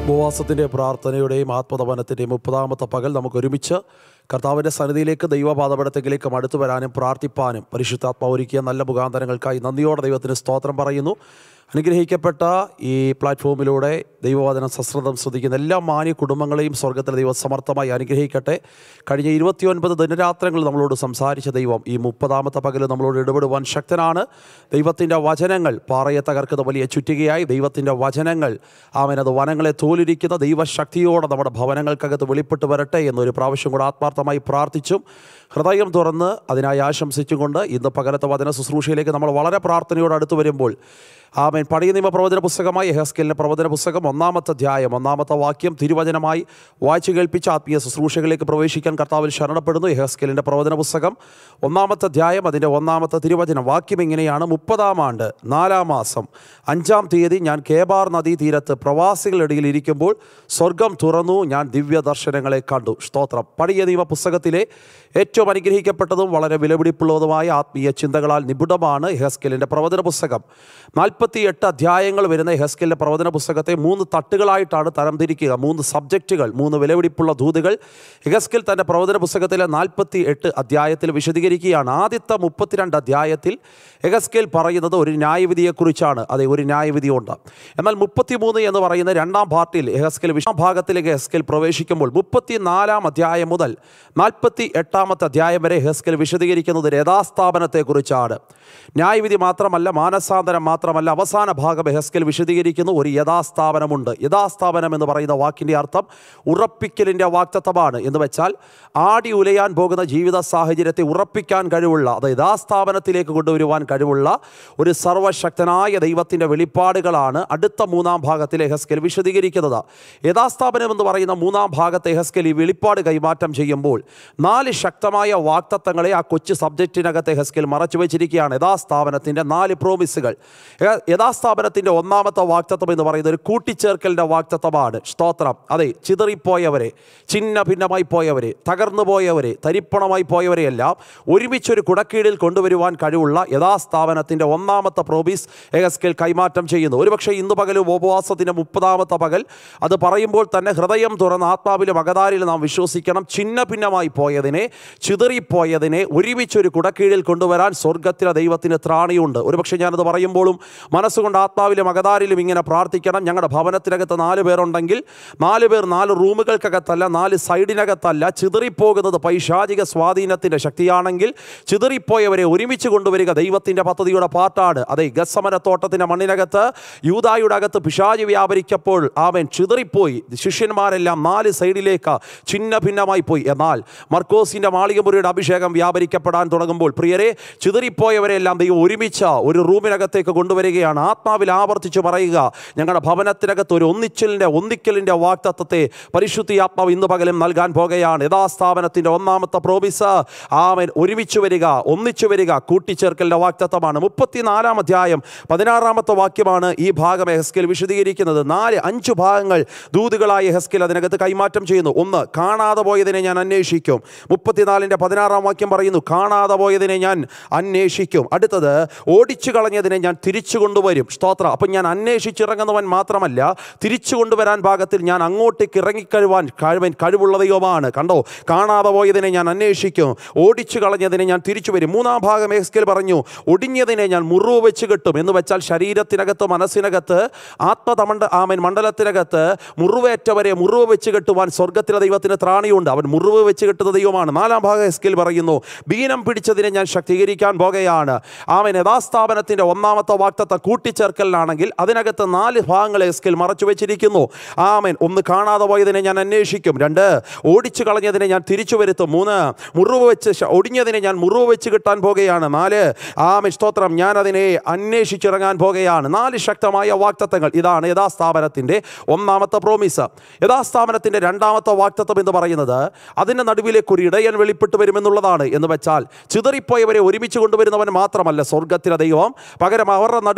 ഉപവാസത്തിൻ്റെ പ്രാർത്ഥനയുടെയും ആത്മതപനത്തിൻ്റെയും മുപ്പതാമത്തെ പകൽ നമുക്ക് ഒരുമിച്ച് കർത്താവിൻ്റെ സന്നിധിയിലേക്ക് ദൈവപാദപടത്തെങ്കിലേക്കും അടുത്തു വരാനും പ്രാർത്ഥിപ്പാനും പരിശുദ്ധാത്മാവ് ഒരുക്കിയ നല്ല മുഖാന്തരങ്ങൾക്കായി നന്ദിയോടെ ദൈവത്തിന് സ്തോത്രം പറയുന്നു അനുഗ്രഹിക്കപ്പെട്ട ഈ പ്ലാറ്റ്ഫോമിലൂടെ ദൈവവചനം സശ്രദ്ധം ശ്രദ്ധിക്കുന്ന എല്ലാ മാന്യ കുടുംബങ്ങളെയും സ്വർഗത്തിലെ ദൈവം സമർത്ഥമായി അനുഗ്രഹിക്കട്ടെ കഴിഞ്ഞ ഇരുപത്തിയൊൻപത് ദിനരാത്രങ്ങൾ നമ്മളോട് സംസാരിച്ച ദൈവം ഈ മുപ്പതാമത്തെ പകൽ നമ്മളോട് ഇടപെടുവാൻ ശക്തനാണ് ദൈവത്തിൻ്റെ വചനങ്ങൾ പാറയെ തകർക്കുന്ന വലിയ ചുറ്റികയായി ദൈവത്തിൻ്റെ വചനങ്ങൾ അവനത് വനങ്ങളെ തോലിരിക്കുന്ന ദൈവശക്തിയോടെ നമ്മുടെ ഭവനങ്ങൾക്കകത്ത് വെളിപ്പെട്ട് വരട്ടെ എന്നൊരു പ്രാവശ്യം കൂടെ ആത്മാർത്ഥമായി പ്രാർത്ഥിച്ചും ഹൃദയം തുറന്ന് അതിനായി ആശംസിച്ചുകൊണ്ട് ഇന്ന് പകരത്തെ വചന ശുശ്രൂഷയിലേക്ക് നമ്മൾ വളരെ പ്രാർത്ഥനയോട് അടുത്ത് വരുമ്പോൾ ആമേൻ പഴയ നിയമ പ്രവചന പുസ്തകമായി ഹെസ്കലിൻ്റെ പ്രവചന പുസ്തകം ഒന്നാമത്തെ അധ്യായം ഒന്നാമത്തെ വാക്യം തിരുവചനമായി വായിച്ചു കേൾപ്പിച്ച ആത്മീയ ശുശ്രൂഷകളിലേക്ക് പ്രവേശിക്കാൻ കർത്താവിൽ ശരണപ്പെടുന്നു ഹെസ്കലിൻ്റെ പ്രവചന പുസ്തകം ഒന്നാമത്തെ അധ്യായം അതിൻ്റെ ഒന്നാമത്തെ തിരുവചനം വാക്യം ഇങ്ങനെയാണ് മുപ്പതാം ആണ്ട് നാലാം മാസം അഞ്ചാം തീയതി ഞാൻ കേബാർ നദീ തീരത്ത് പ്രവാസികളിടയിൽ ഇരിക്കുമ്പോൾ സ്വർഗം തുറന്നു ഞാൻ ദിവ്യ ദർശനങ്ങളെ കണ്ടു സ്തോത്രം പഴയ നിയമ പുസ്തകത്തിലെ ഏറ്റവും അനുഗ്രഹിക്കപ്പെട്ടതും വളരെ വിലപിടിപ്പുള്ളതുമായ ആത്മീയ ചിന്തകളാൽ നിപുണമാണ് ഹെസ്കലിൻ്റെ പ്രവചന പുസ്തകം നാൽപ്പത്തി എട്ട് അധ്യായങ്ങൾ വരുന്ന ഹെസ്കലിൻ്റെ പ്രവചന പുസ്തകത്തെ മൂന്ന് തട്ടുകളായിട്ടാണ് തരംതിരിക്കുക മൂന്ന് സബ്ജക്റ്റുകൾ മൂന്ന് വിലപിടിപ്പുള്ള ദൂതുകൾ ഹെസ്കൽ തൻ്റെ പ്രവചന പുസ്തകത്തിലെ നാൽപ്പത്തി എട്ട് അധ്യായത്തിൽ വിശദീകരിക്കുകയാണ് ആദ്യത്തെ മുപ്പത്തിരണ്ട് അധ്യായത്തിൽ എഗസ്കേൽ പറയുന്നത് ഒരു ന്യായവിധിയെക്കുറിച്ചാണ് അതെ ഒരു ന്യായവിധിയുണ്ട് എന്നാൽ മുപ്പത്തിമൂന്ന് എന്ന് പറയുന്ന രണ്ടാം പാർട്ടിയിൽ എഹസ്കേൽ വിഷാം ഭാഗത്തിലേക്ക് എഹസ്കേൽ പ്രവേശിക്കുമ്പോൾ മുപ്പത്തിനാലാം അധ്യായം മുതൽ നാൽപ്പത്തി എട്ടാമത്തെ അധ്യായം വരെ ഹെസ്കേൽ വിശദീകരിക്കുന്നത് യഥാസ്ഥാപനത്തെക്കുറിച്ചാണ് ന്യായവിധി മാത്രമല്ല മാനസാന്തരം മാത്രമല്ല അവസാന ഭാഗം ഹെസ്കേൽ വിശദീകരിക്കുന്നു ഒരു യഥാസ്ഥാപനമുണ്ട് യഥാസ്ഥാപനം എന്ന് പറയുന്ന വാക്കിൻ്റെ അർത്ഥം ഉറപ്പിക്കലിൻ്റെ വാക്തത്വമാണ് എന്ന് വെച്ചാൽ ആടി ഉലയാൻ പോകുന്ന ജീവിത സാഹചര്യത്തെ ഉറപ്പിക്കാൻ കഴിവുള്ള അത് യഥാസ്ഥാപനത്തിലേക്ക് കൊണ്ടുവരുവാൻ കഴിവുള്ള ഒരു സർവശക്തനായ ദൈവത്തിൻ്റെ വെളിപ്പാടുകളാണ് അടുത്ത മൂന്നാം ഭാഗത്തിലെ ഹെസ്കൽ വിശദീകരിക്കുന്നത് യഥാസ്ഥാപനം എന്ന് പറയുന്ന മൂന്നാം ഭാഗത്തെ ഹെസ്കൽ ഈ വെളിപ്പാട് കൈമാറ്റം ചെയ്യുമ്പോൾ നാല് ശക്തമായ വാക്തത്വങ്ങളെ ആ കൊച്ചു സബ്ജക്റ്റിനകത്തെ ഹെസ്കൽ മറച്ചു വെച്ചിരിക്കുകയാണ് യഥാസ്ഥാപനത്തിൻ്റെ നാല് പ്രോമിസുകൾ യ- യഥാസ്ഥാപനത്തിൻ്റെ ഒന്നാമത്തെ വാക്തത്വം എന്ന് പറയുന്നത് ഒരു കൂട്ടിച്ചേർക്കലിൻ്റെ വാക്തത്വമാണ് സ്തോത്രം അതെ ചിതറിപ്പോയവരെ ചിന്ന ഭിന്നമായി പോയവരെ തകർന്നു പോയവരെ തരിപ്പണമായി പോയവരെയെല്ലാം ഒരുമിച്ചൊരു കുടക്കീഴിൽ കൊണ്ടുവരുവാൻ കഴിവുള്ള യഥാസ്ഥാപനത്തിൻ്റെ ഒന്നാമത്തെ പ്രോബീസ് എഗസ്കേൽ കൈമാറ്റം ചെയ്യുന്നു ഒരുപക്ഷെ ഇന്ന് പകലും ഉപവാസത്തിൻ്റെ മുപ്പതാമത്തെ പകൽ അത് പറയുമ്പോൾ തന്നെ ഹൃദയം തുറന്ന് ആത്മാവിലും അകതാരിലും നാം വിശ്വസിക്കണം ചിന്ന ഭിന്നമായി പോയതിനെ ചിതറിപ്പോയതിനെ ഒരുമിച്ചൊരു കുടക്കീഴിൽ കൊണ്ടുവരാൻ സ്വർഗത്തിലെ ദൈവത്തിന് ത്രാണിയുണ്ട് ഒരുപക്ഷെ ഞാനത് പറയുമ്പോഴും മനസ്സുകൊണ്ട് ആത്മാവിലും അകതാരിലും ഇങ്ങനെ പ്രാർത്ഥിക്കണം ഞങ്ങളുടെ ഭവനത്തിനകത്ത് നാല് പേരുണ്ടെങ്കിൽ നാല് പേർ നാല് റൂമുകൾക്കകത്തല്ല നാല് സൈഡിനകത്തല്ല ചിതറിപ്പോകുന്നത് പൈശാചിക സ്വാധീനത്തിൻ്റെ ശക്തിയാണെങ്കിൽ ചിതറിപ്പോയവരെ ഒരുമിച്ച് കൊണ്ടുവരിക ദൈവത്തിൻ്റെ പദ്ധതിയുടെ പാർട്ടാണ് അതെ ഗസമനത്തോട്ടത്തിൻ്റെ മണ്ണിനകത്ത് യൂതായുടെ അകത്ത് പിശാചി വ്യാപരിക്കപ്പോൾ അവൻ ചിതറിപ്പോയി ശിഷ്യന്മാരെല്ലാം നാല് സൈഡിലേക്ക് ഛിന്ന ഭിന്നമായി പോയി എന്നാൽ മർക്കോസിൻ്റെ മാളികമുറിയുടെ അഭിഷേകം വ്യാപരിക്കപ്പെടാൻ തുടങ്ങുമ്പോൾ പ്രിയരെ ചിതറിപ്പോയവരെല്ലാം ദൈവം ഒരുമിച്ച് ഒരു റൂമിനകത്തേക്ക് കൊണ്ടുവരികയാണ് ആത്മാവിൽ ആവർത്തിച്ച് പറയുക ഞങ്ങളുടെ ഭവനത്തിനകത്ത് ഒരു ഒന്നിച്ചലിൻ്റെ ഒന്നിക്കലിൻ്റെ വാക്തത്വത്തെ പരിശുദ്ധി ആത്മാവ് ഇന്ന് പകലും നൽകാൻ പോകുകയാണ് യഥാസ്ഥാപനത്തിൻ്റെ ഒന്നാമത്തെ പ്രോമിസ് ആമൻ ഒരുമിച്ച് വരിക ഒന്നിച്ചു വരിക കൂട്ടിച്ചേർക്കലിൻ്റെ വാക്തത്വമാണ് മുപ്പത്തിനാലാം അധ്യായം പതിനാറാമത്തെ വാക്യമാണ് ഈ ഭാഗം ഹെസ്കേൽ വിശദീകരിക്കുന്നത് നാല് അഞ്ച് ഭാഗങ്ങൾ ദൂതുകളായ ഹെസ്കേൽ അതിനകത്ത് കൈമാറ്റം ചെയ്യുന്നു ഒന്ന് കാണാതെ പോയതിനെ ഞാൻ അന്വേഷിക്കും മുപ്പത്തിനാലിൻ്റെ പതിനാറാം വാക്യം പറയുന്നു കാണാതെ പോയതിനെ ഞാൻ അന്വേഷിക്കും അടുത്തത് ഓടിച്ചു കളഞ്ഞതിനെ ഞാൻ തിരിച്ചു കൊണ്ടുവരും സ്തോത്ര അപ്പം ഞാൻ അന്വേഷിച്ചിറങ്ങുന്നവൻ മാത്രമല്ല തിരിച്ചു കൊണ്ടുവരാൻ ഭാഗത്തിൽ ഞാൻ അങ്ങോട്ടേക്ക് ഇറങ്ങിക്കഴിവാൻ കഴിവൻ കഴിവുള്ള ദൈവമാണ് കണ്ടോ കാണാതെ പോയതിനെ ഞാൻ അന്വേഷിക്കും ഓടിച്ചു കളഞ്ഞതിനെ ഞാൻ തിരിച്ചു വരും മൂന്നാം ഭാഗം എക്സ്കേൽ പറഞ്ഞു ഒടിഞ്ഞതിനെ ഞാൻ മുറിവ് വെച്ച് കെട്ടും എന്ന് വെച്ചാൽ ശരീരത്തിനകത്ത് മനസ്സിനകത്ത് ആത്മതമണ്ഡ ആമൻ മണ്ഡലത്തിനകത്ത് മുറിവേറ്റവരെ മുറിവ് വെച്ച് കെട്ടുവാൻ സ്വർഗത്തിലെ ദൈവത്തിന് ത്രാണിയുണ്ട് അവൻ മുറിവ് വെച്ച് കെട്ടുന്ന ദൈവമാണ് നാലാം ഭാഗം എസ്കിൽ പറയുന്നു ബീനം പിടിച്ചതിനെ ഞാൻ ശക്തീകരിക്കാൻ പോകുകയാണ് അവൻ യഥാസ്ഥാപനത്തിൻ്റെ ഒന്നാമത്തെ വാക്തത്വം കൂട്ടിച്ചേർക്കലിനാണെങ്കിൽ അതിനകത്ത് നാല് ഭാഗങ്ങൾ എസ്കിൽ മറച്ചു വെച്ചിരിക്കുന്നു ആമൻ ഒന്ന് കാണാതെ പോയതിനെ ഞാൻ അന്വേഷിക്കും രണ്ട് ഓടിച്ചു കളഞ്ഞതിനെ ഞാൻ തിരിച്ചു വരുത്തും മൂന്ന് മുറിവ് വെച്ച് ശ- ഒടിഞ്ഞതിനെ ഞാൻ മുറിവ് വെച്ച് കിട്ടാൻ പോകുകയാണ് നാല് ആമൻ സ്തോത്രം ഞാൻ അതിനെ അന്വേഷിച്ചിറങ്ങാൻ പോകുകയാണ് നാല് ശക്തമായ വാക്തത്വങ്ങൾ ഇതാണ് യഥാസ്ഥാപനത്തിൻ്റെ ഒന്നാമത്തെ പ്രോമിസ് യഥാസ്ഥാപനത്തിൻ്റെ രണ്ടാമത്തെ വാക്തത്വം എന്ന് പറയുന്നത് അതിൻ്റെ നടുവിലേക്ക് ഒരു ഇടയൻ വെളിപ്പെട്ട് വരുമെന്നുള്ളതാണ് എന്ന് വെച്ചാൽ ചിതറിപ്പോയവരെ ഒരുമിച്ച് കൊണ്ടുവരുന്നവൻ മാത്രമല്ല സ്വർഗത്തിലെ ദൈവം പകരം അവരുടെ നടുവിൽ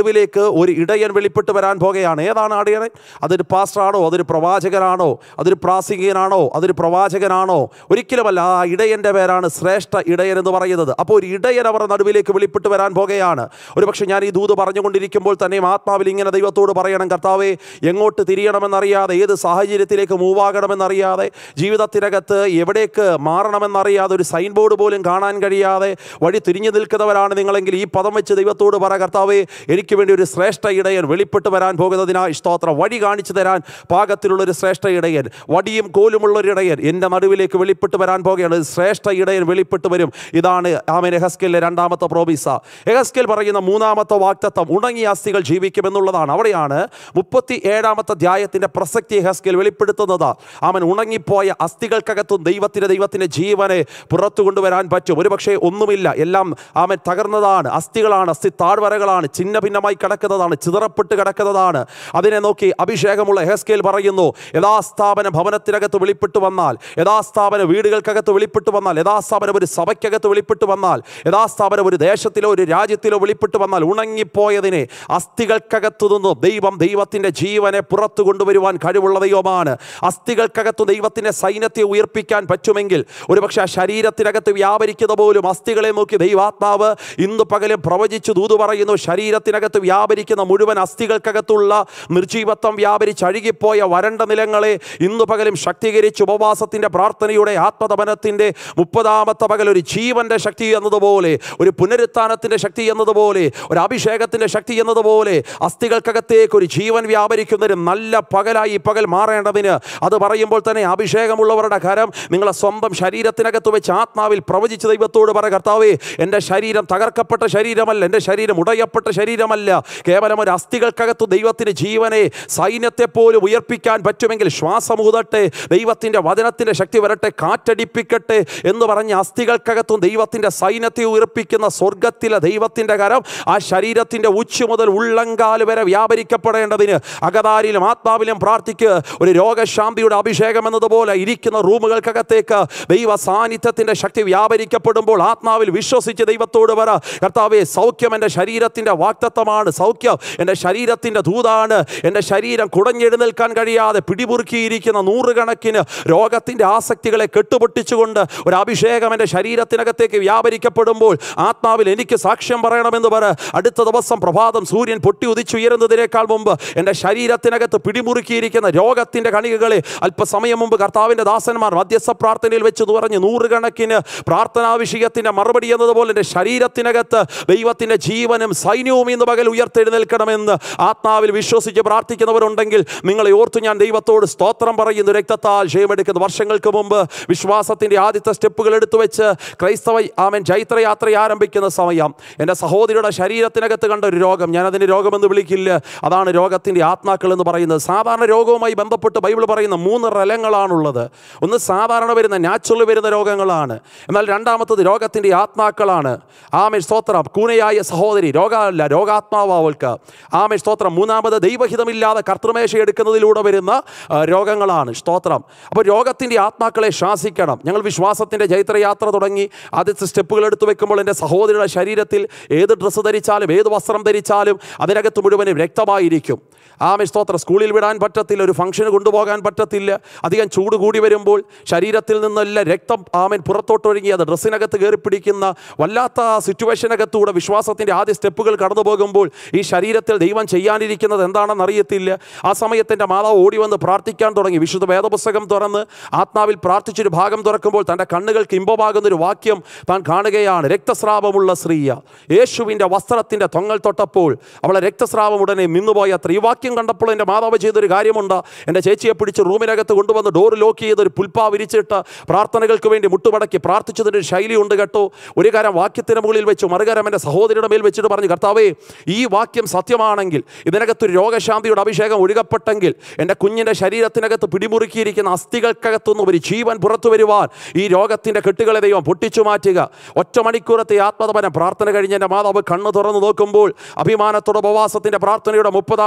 നടുവിലേക്ക് ഒരു ഇടയൻ വെളിപ്പെട്ട് വരാൻ പോകുകയാണ് ഏതാണ് ആ ഇടയൻ അതൊരു പാസ്റ്ററാണോ അതൊരു പ്രവാചകനാണോ അതൊരു പ്രാസംഗികനാണോ അതൊരു പ്രവാചകനാണോ ഒരിക്കലുമല്ല ആ ഇടയൻ്റെ പേരാണ് ശ്രേഷ്ഠ ഇടയൻ എന്ന് പറയുന്നത് അപ്പോൾ ഒരു ഇടയൻ അവർ നടുവിലേക്ക് വെളിപ്പെട്ട് വരാൻ പോകുകയാണ് ഒരുപക്ഷെ ഞാൻ ഈ ദൂത് പറഞ്ഞുകൊണ്ടിരിക്കുമ്പോൾ തന്നെയും ആത്മാവിൽ ഇങ്ങനെ ദൈവത്തോട് പറയണം കർത്താവേ എങ്ങോട്ട് തിരിയണമെന്നറിയാതെ ഏത് സാഹചര്യത്തിലേക്ക് മൂവ് ആകണമെന്നറിയാതെ ജീവിതത്തിനകത്ത് എവിടേക്ക് മാറണമെന്നറിയാതെ ഒരു സൈൻ ബോർഡ് പോലും കാണാൻ കഴിയാതെ വഴി തിരിഞ്ഞു നിൽക്കുന്നവരാണ് നിങ്ങളെങ്കിൽ ഈ പദം വെച്ച് ദൈവത്തോട് പറ കർത്താവേ എനിക്ക് വേണ്ടി ഒരു ശ്രേഷ്ഠ ഇടയൻ വെളിപ്പെട്ട് വരാൻ പോകുന്നതിനായി സ്തോത്രം വഴി കാണിച്ചു തരാൻ പാകത്തിലുള്ള ഒരു ശ്രേഷ്ഠ ഇടയൻ വടിയും കോലുമുള്ള ഒരു ഇടയൻ എൻ്റെ നടുവിലേക്ക് വെളിപ്പെട്ട് വരാൻ പോകുകയാണ് ഒരു ശ്രേഷ്ഠ ഇടയൻ വെളിപ്പെട്ട് വരും ഇതാണ് ആമൻ എഹസ്കലിലെ രണ്ടാമത്തെ പ്രോബീസ എഹസ്കൽ പറയുന്ന മൂന്നാമത്തെ വാക്തത്വം ഉണങ്ങിയ അസ്ഥികൾ ജീവിക്കുമെന്നുള്ളതാണ് അവിടെയാണ് മുപ്പത്തി ഏഴാമത്തെ അധ്യായത്തിൻ്റെ പ്രസക്തി എഹസ്കൽ വെളിപ്പെടുത്തുന്നത് അവൻ ഉണങ്ങിപ്പോയ അസ്ഥികൾക്കകത്തും ദൈവത്തിൻ്റെ ദൈവത്തിൻ്റെ ജീവനെ പുറത്തു കൊണ്ടുവരാൻ പറ്റും ഒരുപക്ഷെ ഒന്നുമില്ല എല്ലാം അവൻ തകർന്നതാണ് അസ്ഥികളാണ് അസ്ഥി താഴ്വരകളാണ് ചിന്ന ഭിന്നമായി കിടക്കുന്നതാണ് ചിതറപ്പെട്ട് കിടക്കുന്നതാണ് അതിനെ നോക്കി അഭിഷേകമുള്ള ഹെസ്കേൽ പറയുന്നു യഥാസ്ഥാപന ഭവനത്തിനകത്ത് വെളിപ്പെട്ട് വന്നാൽ യഥാസ്ഥാപന വീടുകൾക്കകത്ത് വെളിപ്പെട്ട് വന്നാൽ യഥാസ്ഥാപനം ഒരു സഭയ്ക്കകത്ത് വെളിപ്പെട്ട് വന്നാൽ യഥാസ്ഥാപനം ഒരു ദേശത്തിലോ ഒരു രാജ്യത്തിലോ വെളിപ്പെട്ട് വന്നാൽ ഉണങ്ങിപ്പോയതിനെ അസ്ഥികൾക്കകത്തു നിന്നും ദൈവം ദൈവത്തിൻ്റെ ജീവനെ പുറത്തു കൊണ്ടുവരുവാൻ കഴിവുള്ള ദൈവമാണ് അസ്ഥികൾക്കകത്ത് ദൈവത്തിൻ്റെ സൈന്യത്തെ ഉയർപ്പിക്കാൻ പറ്റുമെങ്കിൽ ഒരുപക്ഷെ ആ ശരീരത്തിനകത്ത് വ്യാപരിക്കുന്ന പോലും അസ്ഥികളെ നോക്കി ദൈവാത്മാവ് ഇന്ന് പകലും പ്രവചിച്ചു ദൂതു പറയുന്നു ശരീരത്തിനകത്ത് വ്യാപരിക്കുന്ന മുഴുവൻ അസ്ഥികൾക്കകത്തുള്ള നിർജീവത്വം വ്യാപരിച്ച് അഴുകിപ്പോയ വരണ്ട നിലങ്ങളെ ഇന്ന് പകലും ശക്തീകരിച്ച് ഉപവാസത്തിൻ്റെ പ്രാർത്ഥനയുടെ ആത്മതപനത്തിൻ്റെ മുപ്പതാമത്തെ പകൽ ഒരു ജീവൻ്റെ ശക്തി എന്നതുപോലെ ഒരു പുനരുത്ഥാനത്തിൻ്റെ ശക്തി എന്നതുപോലെ ഒരു അഭിഷേകത്തിൻ്റെ ശക്തി എന്നതുപോലെ അസ്ഥികൾക്കകത്തേക്ക് ഒരു ജീവൻ വ്യാപരിക്കുന്നതിന് നല്ല പകലായി ഈ പകൽ മാറേണ്ടതിന് അത് പറയുമ്പോൾ തന്നെ അഭിഷേകമുള്ളവരുടെ കരം നിങ്ങളെ സ്വന്തം ശരീരത്തിനകത്ത് വെച്ച് ആത്മാവിൽ പ്രവചിച്ച ദൈവത്തോട് പറ കർത്താവേ എൻ്റെ ശരീരം തകർക്കപ്പെട്ട ശരീരമല്ല എൻ്റെ ശരീരം ഉടയപ്പെട്ട ശരീരമല്ല കേവലം ഒരു അസ്ഥികൾക്കകത്ത് ദൈവത്തിന് ജീവനെ സൈന്യത്തെ പോലും ഉയർപ്പിക്കാൻ പറ്റുമെങ്കിൽ ശ്വാസം ഊതട്ടെ ദൈവത്തിൻ്റെ വചനത്തിൻ്റെ ശക്തി വരട്ടെ കാറ്റടിപ്പിക്കട്ടെ എന്ന് പറഞ്ഞ് അസ്ഥികൾക്കകത്തും ദൈവത്തിൻ്റെ സൈന്യത്തെ ഉയർപ്പിക്കുന്ന സ്വർഗത്തിലെ ദൈവത്തിൻ്റെ കരം ആ ശരീരത്തിൻ്റെ ഉച്ച മുതൽ ഉള്ളങ്കാല് വരെ വ്യാപരിക്കപ്പെടേണ്ടതിന് അകതാരിലും ആത്മാവിലും പ്രാർത്ഥിക്ക് ഒരു രോഗശാന്തിയുടെ അഭിഷേകം എന്നതുപോലെ ഇരിക്കുന്ന റൂമുകൾക്കകത്തേക്ക് ദൈവ സാന്നിധ്യത്തിൻ്റെ ശക്തി വ്യാപരിക്കപ്പെടുമ്പോൾ ആത്മാവിൽ വിശ്വസിച്ച് ദൈവത്തോട് പറ കർത്താവെ സൗഖ്യം എൻ്റെ ശരീരത്തിൻ്റെ വാക്തത്വമാണ് സൗഖ്യം എൻ്റെ ശരീരത്തിൻ്റെ ദൂതാണ് എൻ്റെ ശരീരം കുടഞ്ഞെഴുന്നേൽക്കാൻ കഴിയാതെ പിടിമുറുക്കിയിരിക്കുന്ന നൂറുകണക്കിന് രോഗത്തിൻ്റെ ആസക്തികളെ കെട്ടുപൊട്ടിച്ചുകൊണ്ട് ഒരു അഭിഷേകം എൻ്റെ ശരീരത്തിനകത്തേക്ക് വ്യാപരിക്കപ്പെടുമ്പോൾ ആത്മാവിൽ എനിക്ക് സാക്ഷ്യം പറയണമെന്ന് പറ അടുത്ത ദിവസം പ്രഭാതം സൂര്യൻ പൊട്ടി ഉദിച്ചുയരുന്നതിനേക്കാൾ മുമ്പ് എൻ്റെ ശരീരത്തിനകത്ത് പിടിമുറുക്കിയിരിക്കുന്ന രോഗത്തിൻ്റെ കണികകളെ അല്പസമയം മുമ്പ് കർത്താവിൻ്റെ ദാസന്മാർ മധ്യസ്ഥ പ്രാർത്ഥനയിൽ വെച്ച് പറഞ്ഞ് നൂറുകണക്കിന് പ്രാർത്ഥനാ വിഷയത്തിൻ്റെ മറുപടി എന്നതുപോലെ എൻ്റെ ശരീരത്തിനകത്ത് ദൈവത്തിൻ്റെ ജീവനും സൈന്യവും ഇന്ന് പകൽ ഉയർത്തെഴുന്നേൽക്കണമെന്ന് ആത്മാവിൽ വിശ്വസിച്ച് പ്രാർത്ഥിക്കുന്നവരുണ്ടെങ്കിൽ നിങ്ങളെ ഓർത്തു ഞാൻ ദൈവത്തോട് സ്തോത്രം പറയുന്നു രക്തത്താൽ ജയമെടുക്കുന്ന വർഷങ്ങൾക്ക് മുമ്പ് വിശ്വാസത്തിൻ്റെ ആദ്യത്തെ സ്റ്റെപ്പുകൾ എടുത്തു വെച്ച് ക്രൈസ്തവ ആമൻ ചൈത്രയാത്ര ആരംഭിക്കുന്ന സമയം എൻ്റെ സഹോദരിയുടെ ശരീരത്തിനകത്ത് കണ്ട ഒരു രോഗം ഞാൻ അതിന് രോഗമെന്ന് വിളിക്കില്ല അതാണ് രോഗത്തിൻ്റെ ആത്മാക്കൾ എന്ന് പറയുന്നത് സാധാരണ രോഗവുമായി ബന്ധപ്പെട്ട് ബൈബിൾ പറയുന്ന മൂന്ന് റലങ്ങളാണുള്ളത് ഒന്ന് സാധാരണ വരുന്ന നാച്ചുറൽ വരുന്ന രോഗങ്ങളാണ് എന്നാൽ രണ്ടാമത്തത് രോഗത്തിൻ്റെ ആത്മാക്കളാണ് ആമേ സ്തോത്രം കൂനയായ സഹോദരി രോഗമല്ല രോഗാത്മാവ് അവൾക്ക് ആമേ സ്തോത്രം മൂന്നാമത് ദൈവഹിതമില്ലാതെ കർത്തൃമേശ എടുക്കുന്നതിലൂടെ വരുന്ന ആ, രോഗങ്ങളാണ് സ്തോത്രം അപ്പോൾ രോഗത്തിൻ്റെ ആത്മാക്കളെ ശാസിക്കണം ഞങ്ങൾ വിശ്വാസത്തിൻ്റെ ജൈത്രയാത്ര തുടങ്ങി ആദ്യത്തെ സ്റ്റെപ്പുകൾ എടുത്തു വെക്കുമ്പോൾ എൻ്റെ സഹോദരിയുടെ ശരീരത്തിൽ ഏത് ഡ്രസ്സ് ധരിച്ചാലും ഏത് വസ്ത്രം ധരിച്ചാലും അതിനകത്ത് മുഴുവനും രക്തമായിരിക്കും ആമേ സ്തോത്രം സ്കൂളിൽ വിടാൻ പറ്റത്തില്ല ഒരു ഫംഗ്ഷന് കൊണ്ടുപോകാൻ പറ്റത്തില്ല അധികം ചൂട് കൂടി വരുമ്പോൾ ശരീരത്തിൽ നിന്നെല്ലാം രക്തം ആമൻ പുറത്തോട്ടൊഴുകി അത് ഡ്രസ്സിനകത്ത് കയറി പിടിക്കുന്ന വല്ലാത്ത സിറ്റുവേഷനകത്തൂടെ വിശ്വാസത്തിൻ്റെ ആദ്യ സ്റ്റെപ്പുകൾ കടന്നു പോകുമ്പോൾ ഈ ശരീരത്തിൽ ദൈവം ചെയ്യാനിരിക്കുന്നത് എന്താണെന്ന് അറിയത്തില്ല ആ സമയത്തിൻ്റെ മാതാവ് ഓടി വന്ന് പ്രാർത്ഥിക്കാൻ തുടങ്ങി വിശുദ്ധ വേദപുസ്തകം തുറന്ന് ആത്മാവിൽ പ്രാർത്ഥിച്ചൊരു ഭാഗം തുറക്കുമ്പോൾ തൻ്റെ കണ്ണുകൾക്ക് ഇമ്പമാകുന്ന ഒരു വാക്യം താൻ കാണുകയാണ് രക്തസ്രാവമുള്ള സ്ത്രീയ യേശുവിൻ്റെ വസ്ത്രത്തിൻ്റെ തൊങ്ങൽ തൊട്ടപ്പോൾ അവളെ രക്തസ്രാവം ഉടനെ നിന്നുപോയ അത്ര ഈ വാക്യം കണ്ടപ്പോൾ എൻ്റെ മാതാവ് ചെയ്തൊരു കാര്യമുണ്ട് എൻ്റെ ചേച്ചിയെ പിടിച്ച് റൂമിനകത്ത് കൊണ്ടുവന്ന് ഡോർ ലോക്ക് ചെയ്ത് ഒരു പുൽപ്പാ വിരിച്ചിട്ട് പ്രാർത്ഥനകൾക്ക് വേണ്ടി മുട്ടുമടക്കി പ്രാർത്ഥിച്ചതിൻ്റെ ഒരു ശൈലിയുണ്ട് കേട്ടോ ഒരു കാര്യം വാക്യത്തിന് മുകളിൽ വെച്ചു മറുകാരം എൻ്റെ സഹോദരിയുടെ മേൽ വെച്ചിട്ട് പറഞ്ഞു കർത്താവേ ഈ വാക്യം സത്യമാണെങ്കിൽ ഇതിനകത്തൊരു രോഗശാന്തിയുടെ അഭിഷേകം ഒഴുകപ്പെട്ടെങ്കിൽ എൻ്റെ കുഞ്ഞിൻ്റെ ശരീരത്തിനകത്ത് പിടിമുറുക്കിയിരിക്കുന്ന അസ്ഥികൾക്കകത്തുനിന്ന് ഒരു ജീവൻ പുറത്തു വരുവാൻ ഈ രോഗത്തിൻ്റെ കെട്ടുകളെ ദൈവം പൊട്ടിച്ചു മാറ്റുക ഒറ്റ മണിക്കൂറത്തെ ആത്മതപന പ്രാർത്ഥന കഴിഞ്ഞ് എൻ്റെ മാതാവ് കണ്ണ് തുറന്നു നോക്കുമ്പോൾ അഭിമാനത്തോടെ ഉപവാസത്തിൻ്റെ പ്രാർത്ഥനയുടെ മുപ്പതാമത്തെ പകൽ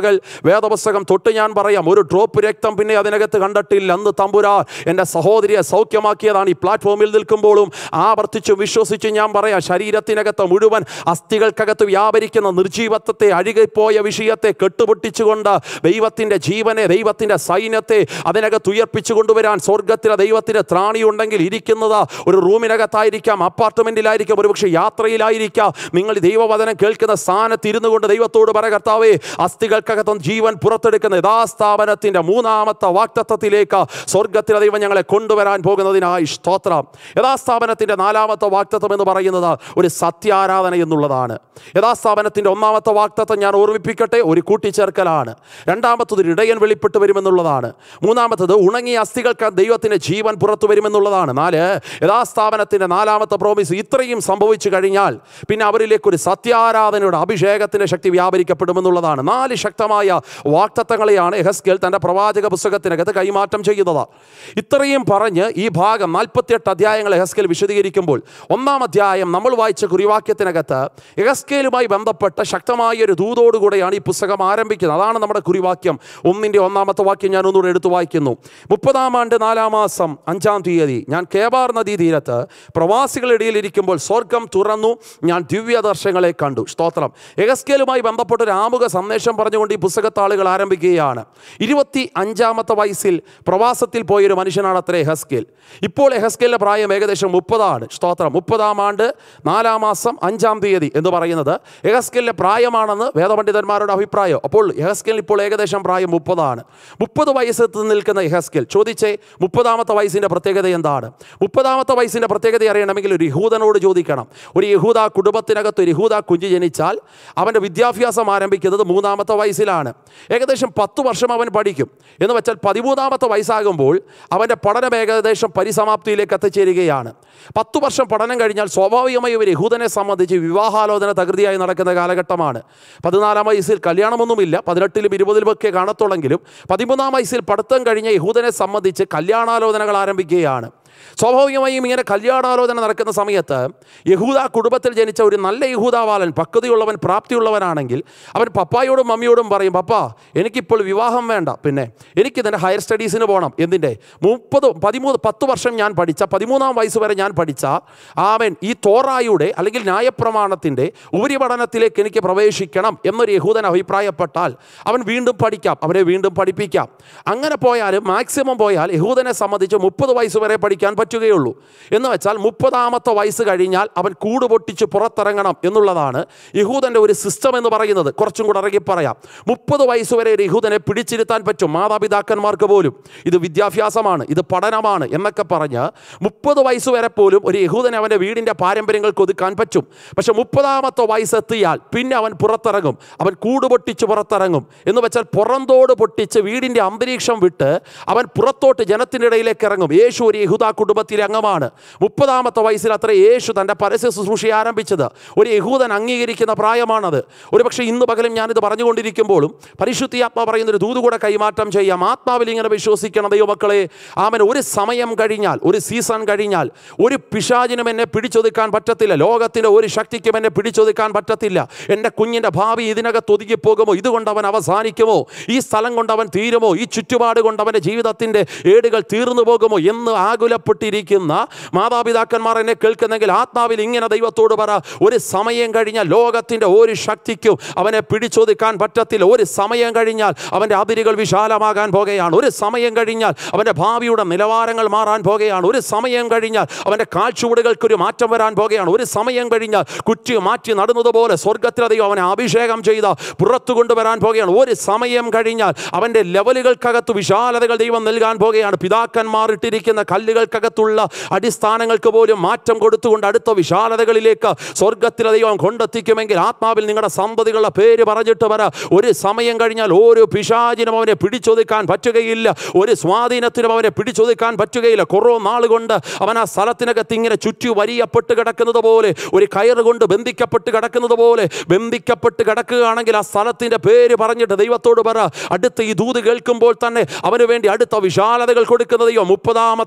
പകൽ വേദപുസ്തകം തൊട്ട് ഞാൻ പറയാം ഒരു ഡ്രോപ്പ് രക്തം പിന്നെ അതിനകത്ത് കണ്ടിട്ടില്ല അന്ന് തമ്പുരാ എൻ്റെ സഹോദരിയെ സൗഖ്യമാക്കിയതാണ് ഈ പ്ലാറ്റ്ഫോമിൽ നിൽക്കുമ്പോഴും ആവർത്തിച്ചു വിശ്വസിച്ച് ഞാൻ പറയാം ശരീരത്തിനകത്ത് മുഴുവൻ അസ്ഥികൾക്കകത്ത് വ്യാപരിക്കുന്ന നിർജീവത്വത്തെ അഴുകിപ്പോയ വിഷയത്തെ കെട്ടുപൊട്ടിച്ചുകൊണ്ട് ദൈവത്തിൻ്റെ ജീവനെ ദൈവത്തിൻ്റെ സൈന്യത്തെ അതിനകത്ത് ഉയർപ്പിച്ചു കൊണ്ടുവരാൻ സ്വർഗത്തിലെ ദൈവത്തിൻ്റെ ത്രാണിയുണ്ടെങ്കിൽ ഇരിക്കുന്നത് ഒരു റൂമിനകത്തായിരിക്കാം അപ്പാർട്ട്മെൻറ്റിലായിരിക്കാം ഒരുപക്ഷെ യാത്രയിലായിരിക്കാം നിങ്ങൾ ഈ ദൈവവചനം കേൾക്കുന്ന സ്ഥാനത്ത് ഇരുന്നു കൊണ്ട് ദൈവത്തോട് പറ കർത്താവേ അസ്ഥികൾക്കകത്തും ജീവൻ പുറത്തെടുക്കുന്ന യഥാസ്ഥാപനത്തിൻ്റെ മൂന്നാമത്തെ വാക്തത്വത്തിലേക്ക് സ്വർഗത്തിലെ ദൈവം ഞങ്ങളെ കൊണ്ടുവരാൻ പോകുന്നതിനായി സ്തോത്രം യഥാസ്ഥാപനത്തിൻ്റെ നാലാമത്തെ വാക്തത്വം എന്ന് പറയുന്നത് ഒരു സത്യാരാധന എന്നുള്ളതാണ് യഥാസ്ഥാപനത്തിൻ്റെ ഒന്നാമത്തെ വാക്തത്വം ഞാൻ ഓർമ്മിപ്പിക്കട്ടെ ഒരു കൂട്ടിച്ചേർക്കലാണ് രണ്ടാമത്തത് ഒരു ഇടയൻ വെളിപ്പെട്ട് വരുമെന്നുള്ളതാണ് മൂന്നാമത്തത് ഉണങ്ങിയ അസ്ഥികൾക്ക് ദൈവത്തിൻ്റെ ജീവൻ പുറത്തു വരുമെന്നുള്ളതാണ് നാല് യഥാസ്ഥാപനത്തിൻ്റെ നാലാമത്തെ പ്രോമിസ് ഇത്രയും സംഭവിച്ചു കഴിഞ്ഞാൽ പിന്നെ അവരിലേക്ക് ഒരു സത്യാരാധനയുടെ അഭിഷേകത്തിൻ്റെ ശക്തി വ്യാപരിക്കപ്പെടുമെന്നുള്ളതാണ് നാല് ശക്തമായ വാക്തത്വങ്ങളെയാണ് എഹസ്കേൽ തൻ്റെ പ്രവാചക പുസ്തകത്തിനകത്ത് കൈമാറ്റം ചെയ്യുന്നത് ഇത്രയും പറഞ്ഞ് ഈ ഭാഗം നാൽപ്പത്തിയെട്ട് അധ്യായങ്ങൾ എഹസ്കേൽ വിശദീകരിക്കുമ്പോൾ ഒന്നാം അധ്യായം നമ്മൾ വായിച്ച കുറിവാക്യത്തിനകത്ത് എഹസ്കേലുമായി ബന്ധപ്പെട്ട ശക്തമായ ഒരു ദൂതോടുകൂടെയാണ് ഈ പുസ്തകം ആരംഭിക്കുന്നത് അതാണ് നമ്മുടെ കുറിവാക്യം ഒന്നിൻ്റെ ഒന്നാമത്തെ വാക്യം ഞാൻ ഒന്നുകൂടെ എടുത്തു വായിക്കുന്നു മുപ്പതാം ആണ്ട് നാലാം മാസം അഞ്ചാം തീയതി ഞാൻ കേബാർ നദീ തീരത്ത് പ്രവാസികളുടെ ഇടയിൽ ഇരിക്കുമ്പോൾ സ്വർഗം തുറന്നു ഞാൻ ദിവ്യദർശനങ്ങളെ കണ്ടു സ്തോത്രം എഹസ്കേലുമായി ബന്ധപ്പെട്ട ഒരു ആമുഖ സന്ദേശം പറഞ്ഞുകൊണ്ട് ഈ പുസ്തകത്താളുകൾ ആരംഭിക്കുകയാണ് ഇരുപത്തി അഞ്ചാമത്തെ വയസ്സിൽ പ്രവാസത്തിൽ പോയൊരു മനുഷ്യനാണ് അത്ര എഹസ്കേൽ ഇപ്പോൾ എഹസ്കേലിൻ്റെ പ്രായം ഏകദേശം മുപ്പതാണ് സ്തോത്രം മുപ്പതാം ആണ്ട് നാലാം മാസം അഞ്ചാം തീയതി എന്ന് പറയുന്നത് എഹസ്കേലിൻ്റെ പ്രായമാണെന്ന് വേദപണ്ഡിതന്മാരുടെ അഭിപ്രായം അപ്പോൾ എഹസ്കേൽ ഇപ്പോൾ ഏകദേശം പ്രായം മുപ്പതാണ് മുപ്പത് വയസ്സെത്തി നിൽക്കുന്ന എഹസ്കേൽ ചോദിച്ചേ മുപ്പതാമത്തെ വയസ്സിൻ്റെ പ്രത്യേകത എന്താണ് മുപ്പതാമത്തെ വയസ്സിൻ്റെ പ്രത്യേകത അറിയണമെങ്കിൽ ഒരു യഹൂദനോട് ചോദിക്കണം ഒരു യഹൂദ കുടുംബത്തിനകത്ത് ഒരു യഹൂദ കുഞ്ഞ് ജനിച്ചാൽ അവൻ്റെ വിദ്യാഭ്യാസം ആരംഭിക്കുന്നത് മൂന്നാമത്തെ വയസ്സിലാണ് ഏകദേശം പത്ത് വർഷം അവൻ പഠിക്കും എന്ന് വെച്ചാൽ പതിമൂന്നാമത്തെ വയസ്സാകുമ്പോൾ അവൻ്റെ പഠനം ഏകദേശം പരിസമാപ്തിയിലേക്ക് എത്തിച്ചേരുകയാണ് പത്ത് വർഷം പഠനം കഴിഞ്ഞാൽ സ്വാഭാവികമായി ഒരു യഹൂദനെ സംബന്ധിച്ച് വിവാഹാലോചന തകൃതിയായി നടക്കുന്ന കാലഘട്ടമാണ് പതിനാലാം വയസ്സിൽ കല്യാണമൊന്നുമില്ല പതിനെട്ടിലും ഇരുപതിലും ഒക്കെ കാണത്തുള്ളെങ്കിലും പതിമൂന്നാം വയസ്സിൽ പഠിത്തം കഴിഞ്ഞ യഹൂദനെ സംബന്ധിച്ച് കല്യാണാലോചനകൾ ആരംഭിക്കുകയാണ് സ്വാഭാവികമായും ഇങ്ങനെ കല്യാണാലോചന നടക്കുന്ന സമയത്ത് യഹൂദ കുടുംബത്തിൽ ജനിച്ച ഒരു നല്ല യഹൂദാവാലൻ പക്വതയുള്ളവൻ പ്രാപ്തിയുള്ളവനാണെങ്കിൽ അവൻ പപ്പായോടും മമ്മിയോടും പറയും പപ്പാ എനിക്കിപ്പോൾ വിവാഹം വേണ്ട പിന്നെ എനിക്കിതിൻ്റെ ഹയർ സ്റ്റഡീസിന് പോകണം എന്തിൻ്റെ മുപ്പത് പതിമൂന്ന് പത്ത് വർഷം ഞാൻ പഠിച്ച പതിമൂന്നാം വയസ്സ് വരെ ഞാൻ പഠിച്ച ആവൻ ഈ തോറായുടെ അല്ലെങ്കിൽ ന്യായപ്രമാണത്തിൻ്റെ ഉപരിപഠനത്തിലേക്ക് എനിക്ക് പ്രവേശിക്കണം എന്നൊരു യഹൂദൻ അഭിപ്രായപ്പെട്ടാൽ അവൻ വീണ്ടും പഠിക്കാം അവനെ വീണ്ടും പഠിപ്പിക്കാം അങ്ങനെ പോയാലും മാക്സിമം പോയാൽ യഹൂദനെ സംബന്ധിച്ച് മുപ്പത് വയസ്സ് വരെ പഠിക്കാൻ പറ്റുകയുള്ളൂ എന്ന് വെച്ചാൽ മുപ്പതാമത്തെ വയസ്സ് കഴിഞ്ഞാൽ അവൻ കൂട് പൊട്ടിച്ച് പുറത്തിറങ്ങണം എന്നുള്ളതാണ് യഹൂദൻ്റെ ഒരു സിസ്റ്റം എന്ന് പറയുന്നത് കുറച്ചും കൂടെ ഇറങ്ങി പറയാം മുപ്പത് വയസ്സ് വരെ ഒരു യഹൂദനെ പിടിച്ചിരുത്താൻ പറ്റും മാതാപിതാക്കന്മാർക്ക് പോലും ഇത് വിദ്യാഭ്യാസമാണ് ഇത് പഠനമാണ് എന്നൊക്കെ പറഞ്ഞ് മുപ്പത് വയസ്സ് വരെ പോലും ഒരു യഹൂദനെ അവൻ്റെ വീടിൻ്റെ പാരമ്പര്യങ്ങൾക്ക് ഒതുക്കാൻ പറ്റും പക്ഷെ മുപ്പതാമത്തെ വയസ്സെത്തിയാൽ പിന്നെ അവൻ പുറത്തിറങ്ങും അവൻ കൂട് പൊട്ടിച്ച് പുറത്തിറങ്ങും എന്ന് വെച്ചാൽ പുറന്തോട് പൊട്ടിച്ച് വീടിൻ്റെ അന്തരീക്ഷം വിട്ട് അവൻ പുറത്തോട്ട് ജനത്തിൻ്റെ ഇടയിലേക്ക് ഇറങ്ങും യേശു ഒരു യഹൂദ കുടുംബത്തിലെ അംഗമാണ് മുപ്പതാമത്തെ വയസ്സിൽ അത്ര യേശു തൻ്റെ പരസ്യ ശുശ്രൂഷ ആരംഭിച്ചത് ഒരു യഹൂദൻ അംഗീകരിക്കുന്ന പ്രായമാണത് ഒരുപക്ഷെ ഇന്ന് പകലും ഞാനിത് പറഞ്ഞുകൊണ്ടിരിക്കുമ്പോഴും പരിശുദ്ധിയാത്മ പറയുന്ന ഒരു ദൂത് കൂടെ കൈമാറ്റം ചെയ്യാം ആത്മാവിൽ ഇങ്ങനെ വിശ്വസിക്കണം ദൈവമക്കളെ ആമൻ ഒരു സമയം കഴിഞ്ഞാൽ ഒരു സീസൺ കഴിഞ്ഞാൽ ഒരു പിശാചിനും എന്നെ പിടിച്ചൊതുക്കാൻ പറ്റത്തില്ല ലോകത്തിൻ്റെ ഒരു ശക്തിക്കും എന്നെ പിടിച്ചൊതുക്കാൻ പറ്റത്തില്ല എൻ്റെ കുഞ്ഞിൻ്റെ ഭാവി ഇതിനകത്ത് ഒതുങ്ങി പോകുമോ ഇതുകൊണ്ട് അവൻ അവസാനിക്കുമോ ഈ സ്ഥലം കൊണ്ട് അവൻ തീരുമോ ഈ ചുറ്റുപാട് കൊണ്ട് അവൻ്റെ ജീവിതത്തിൻ്റെ ഏടുകൾ തീർന്നു പോകുമോ എന്ന് ആകുലപ്പെട്ടിരിക്കുന്ന മാതാപിതാക്കന്മാർ എന്നെ കേൾക്കുന്നെങ്കിൽ ആത്മാവിൽ ഇങ്ങനെ ദൈവത്തോട് പറ ഒരു സമയം കഴിഞ്ഞാൽ ലോകത്തിൻ്റെ ഒരു ശക്തിക്കും അവനെ പിടിച്ചൊതുക്കാൻ പറ്റത്തില്ല ഒരു സമയം കഴിഞ്ഞാൽ അവൻ്റെ അതിരുകൾ വിശാലമാകാൻ പോകുകയാണ് ഒരു സമയം കഴിഞ്ഞാൽ അവൻ്റെ ഭാവിയുടെ നിലവാരങ്ങൾ മാറാൻ പോകുകയാണ് ഒരു സമയം കഴിഞ്ഞാൽ അവൻ്റെ കാഴ്ചവടുകൾക്കൊരു മാറ്റം വരാൻ പോകുകയാണ് ഒരു സമയം കഴിഞ്ഞാൽ കുറ്റി മാറ്റി നടന്നതുപോലെ സ്വർഗത്തിലെ ദൈവം അവനെ അഭിഷേകം ചെയ്ത പുറത്തു കൊണ്ടുവരാൻ പോകുകയാണ് ഒരു സമയം കഴിഞ്ഞാൽ അവൻ്റെ ലെവലുകൾക്കകത്ത് വിശാലതകൾ ദൈവം നൽകാൻ പോകുകയാണ് പിതാക്കന്മാർ ഇട്ടിരിക്കുന്ന കല്ലുകൾക്കകത്തുള്ള അടിസ്ഥാനങ്ങൾക്ക് പോലും മാറ്റം കൊടുത്തുകൊണ്ട് അടുത്ത വിശാലതകളിലേക്ക് സ്വർഗത്തിലെ ദൈവം കൊണ്ടെത്തിക്കുമെങ്കിൽ ആത്മാവിൽ നിങ്ങളുടെ സന്തതികളുടെ പേര് പറഞ്ഞിട്ട് വര ഒരു സമയം കഴിഞ്ഞാൽ ഓരോ പിശാചിനും അവനെ പിടിച്ചൊതുക്കാൻ പറ്റുകയില്ല ഒരു സ്വാധീനത്തിനും അവനെ പിടിച്ചൊതുക്കാൻ പറ്റുകയില്ല കുറോ നാൾ കൊണ്ട് അവൻ ആ സ്ഥലത്തിനകത്ത് ഇങ്ങനെ ചുറ്റി വരിയപ്പെട്ട് കിടക്കുന്നത് പോലെ ഒരു കയറ് കൊണ്ട് ബന്ധിക്കപ്പെട്ട് കിടക്കുന്നത് പോലെ ബന്ധിക്കപ്പെട്ട് കിടക്കുകയാണെങ്കിൽ ആ സ്ഥലത്തിൻ്റെ പേര് പറഞ്ഞിട്ട് ദൈവത്തോട് പറ അടുത്ത ഈ ദൂത് കേൾക്കുമ്പോൾ തന്നെ അവന് വേണ്ടി അടുത്ത വിശാലതകൾ കൊടുക്കുന്ന ദൈവം മുപ്പതാമത്തെ വയസ്സിൽ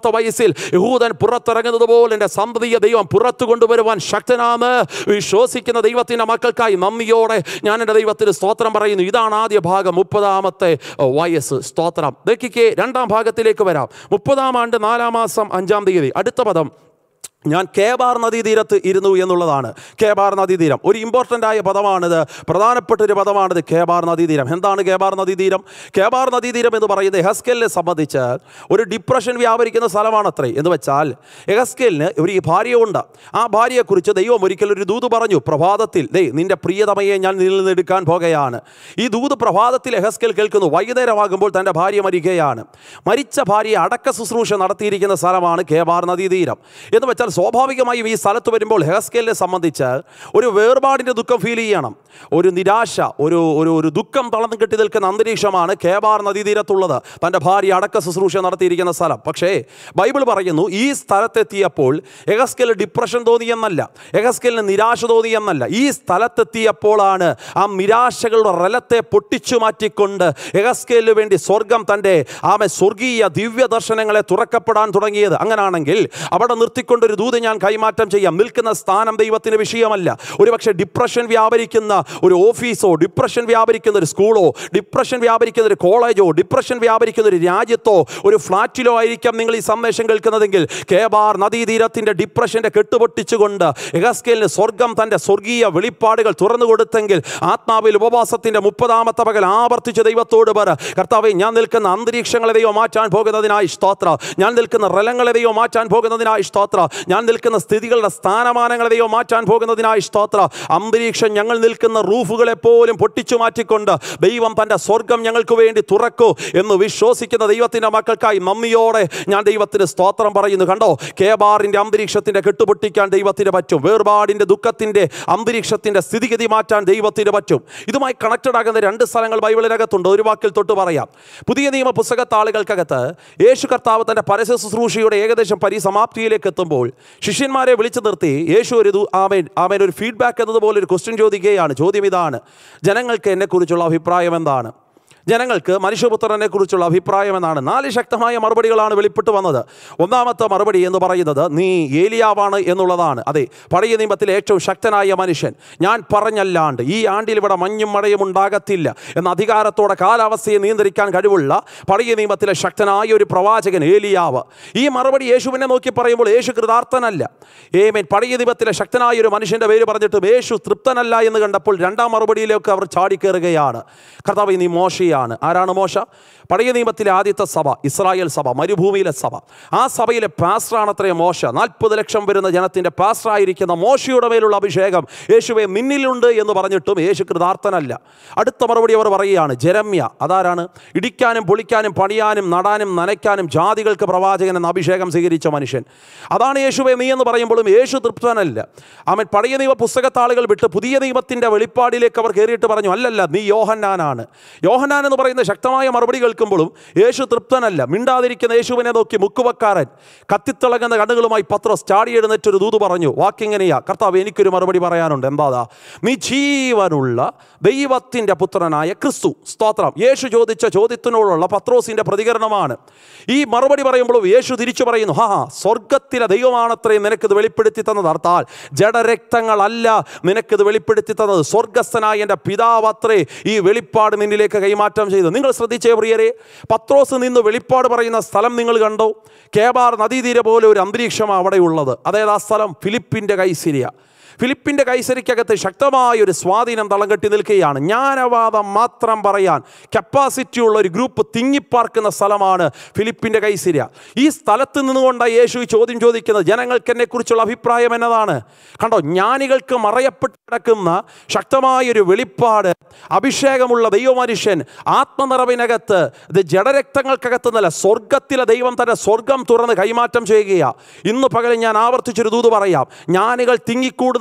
യഹൂദൻ പുറത്തിറങ്ങുന്നത് പോലെ എൻ്റെ സന്തതിയെ ദൈവം പുറത്തു കൊണ്ടുവരുവാൻ ശക്തനാണ് വിശ്വസിക്കുന്ന ദൈവത്തിൻ്റെ മക്കൾക്കായി നന്ദിയോടെ ഞാൻ എൻ്റെ ദൈവത്തിന് സ്തോത്രം പറയുന്നു ഇതാണ് ആദ്യ ഭാഗം മുപ്പതാമത്തെ വയസ്സ് സ്തോത്രം ദക്കിക്ക് രണ്ടാം ഭാഗത്തിലേക്ക് വരാം മുപ്പതാം ആണ്ട് നാലാം മാസം അഞ്ചാം തീയതി അടുത്ത പദം ഞാൻ കേബാർ നദീതീരത്ത് ഇരുന്നു എന്നുള്ളതാണ് കേബാർ നദീതീരം ഒരു ഇമ്പോർട്ടൻ്റ് ആയ പദമാണിത് പ്രധാനപ്പെട്ട ഒരു പദമാണിത് കേബാർ നദീതീരം എന്താണ് കേബാർ നദീതീരം കേബാർ നദീതീരം എന്ന് പറയുന്നത് എഹസ്കേലിനെ സംബന്ധിച്ച് ഒരു ഡിപ്രഷൻ വ്യാപരിക്കുന്ന സ്ഥലമാണത്രേ എന്ന് വെച്ചാൽ എഹസ്കേലിന് ഒരു ഭാര്യയുണ്ട് ആ ഭാര്യയെക്കുറിച്ച് ദൈവം ഒരിക്കൽ ഒരു ദൂത് പറഞ്ഞു പ്രഭാതത്തിൽ ദേ നിന്റെ പ്രിയതമയെ ഞാൻ നിന്നിൽ നിന്ന് എടുക്കാൻ പോകുകയാണ് ഈ ദൂത് പ്രഭാതത്തിൽ എഹസ്കേൽ കേൾക്കുന്നു വൈകുന്നേരമാകുമ്പോൾ തൻ്റെ ഭാര്യ മരിക്കുകയാണ് മരിച്ച ഭാര്യയെ അടക്ക ശുശ്രൂഷ നടത്തിയിരിക്കുന്ന സ്ഥലമാണ് കേബാർ നദീതീരം എന്ന് വെച്ചാൽ സ്വാഭാവികമായും ഈ സ്ഥലത്ത് വരുമ്പോൾ ഹെസ്കേലിനെ സംബന്ധിച്ച് ഒരു വേർപാടിൻ്റെ ദുഃഖം ഫീൽ ചെയ്യണം ഒരു നിരാശ ഒരു ഒരു ഒരു ദുഃഖം തളർന്നു കെട്ടി നിൽക്കുന്ന അന്തരീക്ഷമാണ് കേബാർ നദീതീരത്തുള്ളത് തൻ്റെ ഭാര്യ അടക്ക ശുശ്രൂഷ നടത്തിയിരിക്കുന്ന സ്ഥലം പക്ഷേ ബൈബിൾ പറയുന്നു ഈ സ്ഥലത്തെത്തിയപ്പോൾ എഹസ്കേൽ ഡിപ്രഷൻ തോന്നിയെന്നല്ല എഹസ്കേലിന് നിരാശ തോന്നിയെന്നല്ല ഈ സ്ഥലത്തെത്തിയപ്പോഴാണ് ആ നിരാശകളുടെ റലത്തെ പൊട്ടിച്ചു മാറ്റിക്കൊണ്ട് എഹസ്കേലിന് വേണ്ടി സ്വർഗം തൻ്റെ ആമെ സ്വർഗീയ ദിവ്യ ദർശനങ്ങളെ തുറക്കപ്പെടാൻ തുടങ്ങിയത് അങ്ങനാണെങ്കിൽ അവിടെ നിർത്തിക്കൊണ്ടൊരു ദൂത് ഞാൻ കൈമാറ്റം ചെയ്യാം നിൽക്കുന്ന സ്ഥാനം ദൈവത്തിന് വിഷയമല്ല ഒരുപക്ഷെ ഡിപ്രഷൻ വ്യാപരിക്കുന്ന ഒരു ഓഫീസോ ഡിപ്രഷൻ വ്യാപരിക്കുന്ന ഒരു സ്കൂളോ ഡിപ്രഷൻ വ്യാപരിക്കുന്ന ഒരു കോളേജോ ഡിപ്രഷൻ വ്യാപരിക്കുന്ന ഒരു രാജ്യത്തോ ഒരു ഫ്ലാറ്റിലോ ആയിരിക്കാം നിങ്ങൾ ഈ സന്ദേശം കേൾക്കുന്നതെങ്കിൽ കേബാർ നദീതീരത്തിൻ്റെ ഡിപ്രഷൻ്റെ കെട്ടുപൊട്ടിച്ചുകൊണ്ട് എഗസ്കേലിന് സ്വർഗം തൻ്റെ സ്വർഗീയ വെളിപ്പാടുകൾ തുറന്നു കൊടുത്തെങ്കിൽ ആത്മാവിൽ ഉപവാസത്തിൻ്റെ മുപ്പതാമത്തെ പകൽ ആവർത്തിച്ച് ദൈവത്തോട് പറ കർത്താവെ ഞാൻ നിൽക്കുന്ന അന്തരീക്ഷങ്ങളെ ദൈവം മാറ്റാൻ പോകുന്നതിനായി സ്തോത്ര ഞാൻ നിൽക്കുന്ന റലങ്ങളെ ദൈവം മാറ്റാൻ പോകുന്നതിനായി സ്തോത്ര ഞാൻ നിൽക്കുന്ന സ്ഥിതികളുടെ സ്ഥാനമാനങ്ങളെ ദൈവം മാറ്റാൻ പോകുന്നതിനായി സ്തോത്ര അന്തരീക്ഷം ഞങ്ങൾ നിൽക്കുന്ന റൂഫുകളെ പോലും പൊട്ടിച്ചു മാറ്റിക്കൊണ്ട് ദൈവം തൻ്റെ സ്വർഗം ഞങ്ങൾക്ക് വേണ്ടി തുറക്കൂ എന്ന് വിശ്വസിക്കുന്ന ദൈവത്തിൻ്റെ മക്കൾക്കായി നന്ദിയോടെ ഞാൻ ദൈവത്തിന് സ്തോത്രം പറയുന്നു കണ്ടോ കേബാറിൻ്റെ അന്തരീക്ഷത്തിൻ്റെ കെട്ടുപൊട്ടിക്കാൻ ദൈവത്തിന് പറ്റും വേർപാടിൻ്റെ ദുഃഖത്തിൻ്റെ അന്തരീക്ഷത്തിൻ്റെ സ്ഥിതിഗതി മാറ്റാൻ ദൈവത്തിന് പറ്റും ഇതുമായി കണക്റ്റഡ് ആകുന്ന രണ്ട് സ്ഥലങ്ങൾ ബൈബിളിനകത്തുണ്ട് ഒരു വാക്കിൽ തൊട്ട് പറയാം പുതിയ നിയമ പുസ്തകത്താളുകൾക്കകത്ത് യേശു കർത്താവ് തൻ്റെ പരസ്യ ശുശ്രൂഷയുടെ ഏകദേശം പരിസമാപ്തിയിലേക്ക് എത്തുമ്പോൾ ശിഷ്യന്മാരെ വിളിച്ചു നിർത്തി യേശു ഒരു ദു- ആമേൻ ആമേൻ ഒരു ഫീഡ്ബാക്ക് എന്നതുപോലെ ഒരു ക്വസ്റ്റ്യൻ ചോദിക്കുകയാണ് ചോദ്യം ഇതാണ് ജനങ്ങൾക്ക് എന്നെക്കുറിച്ചുള്ള അഭിപ്രായം എന്താണ് ജനങ്ങൾക്ക് മനുഷ്യപുത്രനെ കുറിച്ചുള്ള അഭിപ്രായം എന്നാണ് നാല് ശക്തമായ മറുപടികളാണ് വെളിപ്പെട്ട് വന്നത് ഒന്നാമത്തെ മറുപടി എന്ന് പറയുന്നത് നീ ഏലിയാവാണ് എന്നുള്ളതാണ് അതെ പഴയ നിയമത്തിലെ ഏറ്റവും ശക്തനായ മനുഷ്യൻ ഞാൻ പറഞ്ഞല്ലാണ്ട് ഈ ആണ്ടിൽ ഇവിടെ മഞ്ഞും മഴയും ഉണ്ടാകത്തില്ല എന്ന അധികാരത്തോടെ കാലാവസ്ഥയെ നിയന്ത്രിക്കാൻ കഴിവുള്ള പഴയ നിയമത്തിലെ ശക്തനായ ഒരു പ്രവാചകൻ ഏലിയാവ് ഈ മറുപടി യേശുവിനെ നോക്കി പറയുമ്പോൾ യേശു കൃതാർത്ഥനല്ല ഏമേൻ പഴയ നിയമത്തിലെ ശക്തനായ ഒരു മനുഷ്യൻ്റെ പേര് പറഞ്ഞിട്ടും യേശു തൃപ്തനല്ല എന്ന് കണ്ടപ്പോൾ രണ്ടാം മറുപടിയിലേക്ക് അവർ ചാടിക്കേറുകയാണ് കർത്താവ് നീ മോശയാണ് ആരാണ് മോശ പഴയ നിയമത്തിലെ ആദ്യത്തെ സഭ ഇസ്രായേൽ സഭ മരുഭൂമിയിലെ സഭ ആ സഭയിലെ പാസ്റ്ററാണത്രേ മോശ നാൽപ്പത് ലക്ഷം വരുന്ന ജനത്തിൻ്റെ പാസ്റ്ററായിരിക്കുന്ന മോശയുടെ മേലുള്ള അഭിഷേകം യേശുവെ നിന്നിലുണ്ട് എന്ന് പറഞ്ഞിട്ടും യേശു കൃതാർത്ഥനല്ല അടുത്ത മറുപടി അവർ പറയുകയാണ് ജരമ്യ അതാരാണ് ഇടിക്കാനും പൊളിക്കാനും പണിയാനും നടാനും നനയ്ക്കാനും ജാതികൾക്ക് പ്രവാചകൻ എന്ന അഭിഷേകം സ്വീകരിച്ച മനുഷ്യൻ അതാണ് യേശുവെ നീ എന്ന് പറയുമ്പോഴും യേശു തൃപ്തനല്ല അവൻ പഴയ നിയമ പുസ്തകത്താളുകൾ വിട്ട് പുതിയ നിയമത്തിൻ്റെ വെളിപ്പാടിലേക്ക് അവർ കയറിയിട്ട് പറഞ്ഞു അല്ലല്ല നീ യോഹന്നാനാണ് യോഹന്നാൻ എന്ന് പറയുന്ന ശക്തമായ മറുപടി കേൾക്കുമ്പോഴും യേശു തൃപ്തനല്ല മിണ്ടാതിരിക്കുന്ന യേശുവിനെ നോക്കി മുക്കുവക്കാരൻ കത്തിത്തിളങ്ങുന്ന കണ്ണുകളുമായി പത്രോസ് ചാടി എഴുന്നേറ്റ് ഒരു ദൂത് പറഞ്ഞു വാക്കിങ്ങനെയാ കർത്താവ് എനിക്കൊരു മറുപടി പറയാനുണ്ട് എന്താ നീ ജീവനുള്ള ദൈവത്തിൻ്റെ പുത്രനായ ക്രിസ്തു സ്തോത്രം യേശു ചോദിച്ച ചോദ്യത്തിനോടുള്ള പത്രോസിൻ്റെ പ്രതികരണമാണ് ഈ മറുപടി പറയുമ്പോഴും യേശു തിരിച്ചു പറയുന്നു ഹാ സ്വർഗത്തിലെ ദൈവമാണത്രേ നിനക്കിത് വെളിപ്പെടുത്തി തന്നത് അർത്ഥാൽ ജഡരക്തങ്ങളല്ല നിനക്കിത് വെളിപ്പെടുത്തി തന്നത് സ്വർഗസ്ഥനായ എൻ്റെ പിതാവത്രേ ഈ വെളിപ്പാട് നിന്നിലേക്ക് കൈമാറ്റം ചെയ്തു നിങ്ങൾ ശ്രദ്ധിച്ചേ പ്രിയരെ പത്രോസ് നിന്ന് വെളിപ്പാട് പറയുന്ന സ്ഥലം നിങ്ങൾ കണ്ടോ കേബാർ നദീതീര പോലെ ഒരു അന്തരീക്ഷമാണ് അവിടെ ഉള്ളത് അതായത് ആ സ്ഥലം ഫിലിപ്പിൻ്റെ കൈസിരിയ ഫിലിപ്പിൻ്റെ കൈസരിക്കകത്ത് ശക്തമായ ഒരു സ്വാധീനം തളം കെട്ടി നിൽക്കുകയാണ് ജ്ഞാനവാദം മാത്രം പറയാൻ കപ്പാസിറ്റി ഉള്ള ഒരു ഗ്രൂപ്പ് തിങ്ങിപ്പാർക്കുന്ന സ്ഥലമാണ് ഫിലിപ്പിൻ്റെ കൈസരിയ ഈ സ്ഥലത്ത് നിന്നുകൊണ്ടാണ് യേശു ഈ ചോദ്യം ചോദിക്കുന്നത് ജനങ്ങൾക്ക് എന്നെക്കുറിച്ചുള്ള അഭിപ്രായം എന്നതാണ് കണ്ടോ ജ്ഞാനികൾക്ക് മറയപ്പെട്ട് കിടക്കുന്ന ശക്തമായ ഒരു വെളിപ്പാട് അഭിഷേകമുള്ള ദൈവമനുഷ്യൻ ആത്മനിറവിനകത്ത് ഇത് ജഡരക്തങ്ങൾക്കകത്ത് നില സ്വർഗത്തിലെ ദൈവം തന്നെ സ്വർഗം തുറന്ന് കൈമാറ്റം ചെയ്യുകയാണ് ഇന്ന് പകൽ ഞാൻ ആവർത്തിച്ചൊരു ദൂത് പറയാം ജ്ഞാനികൾ തിങ്ങിക്കൂടുന്ന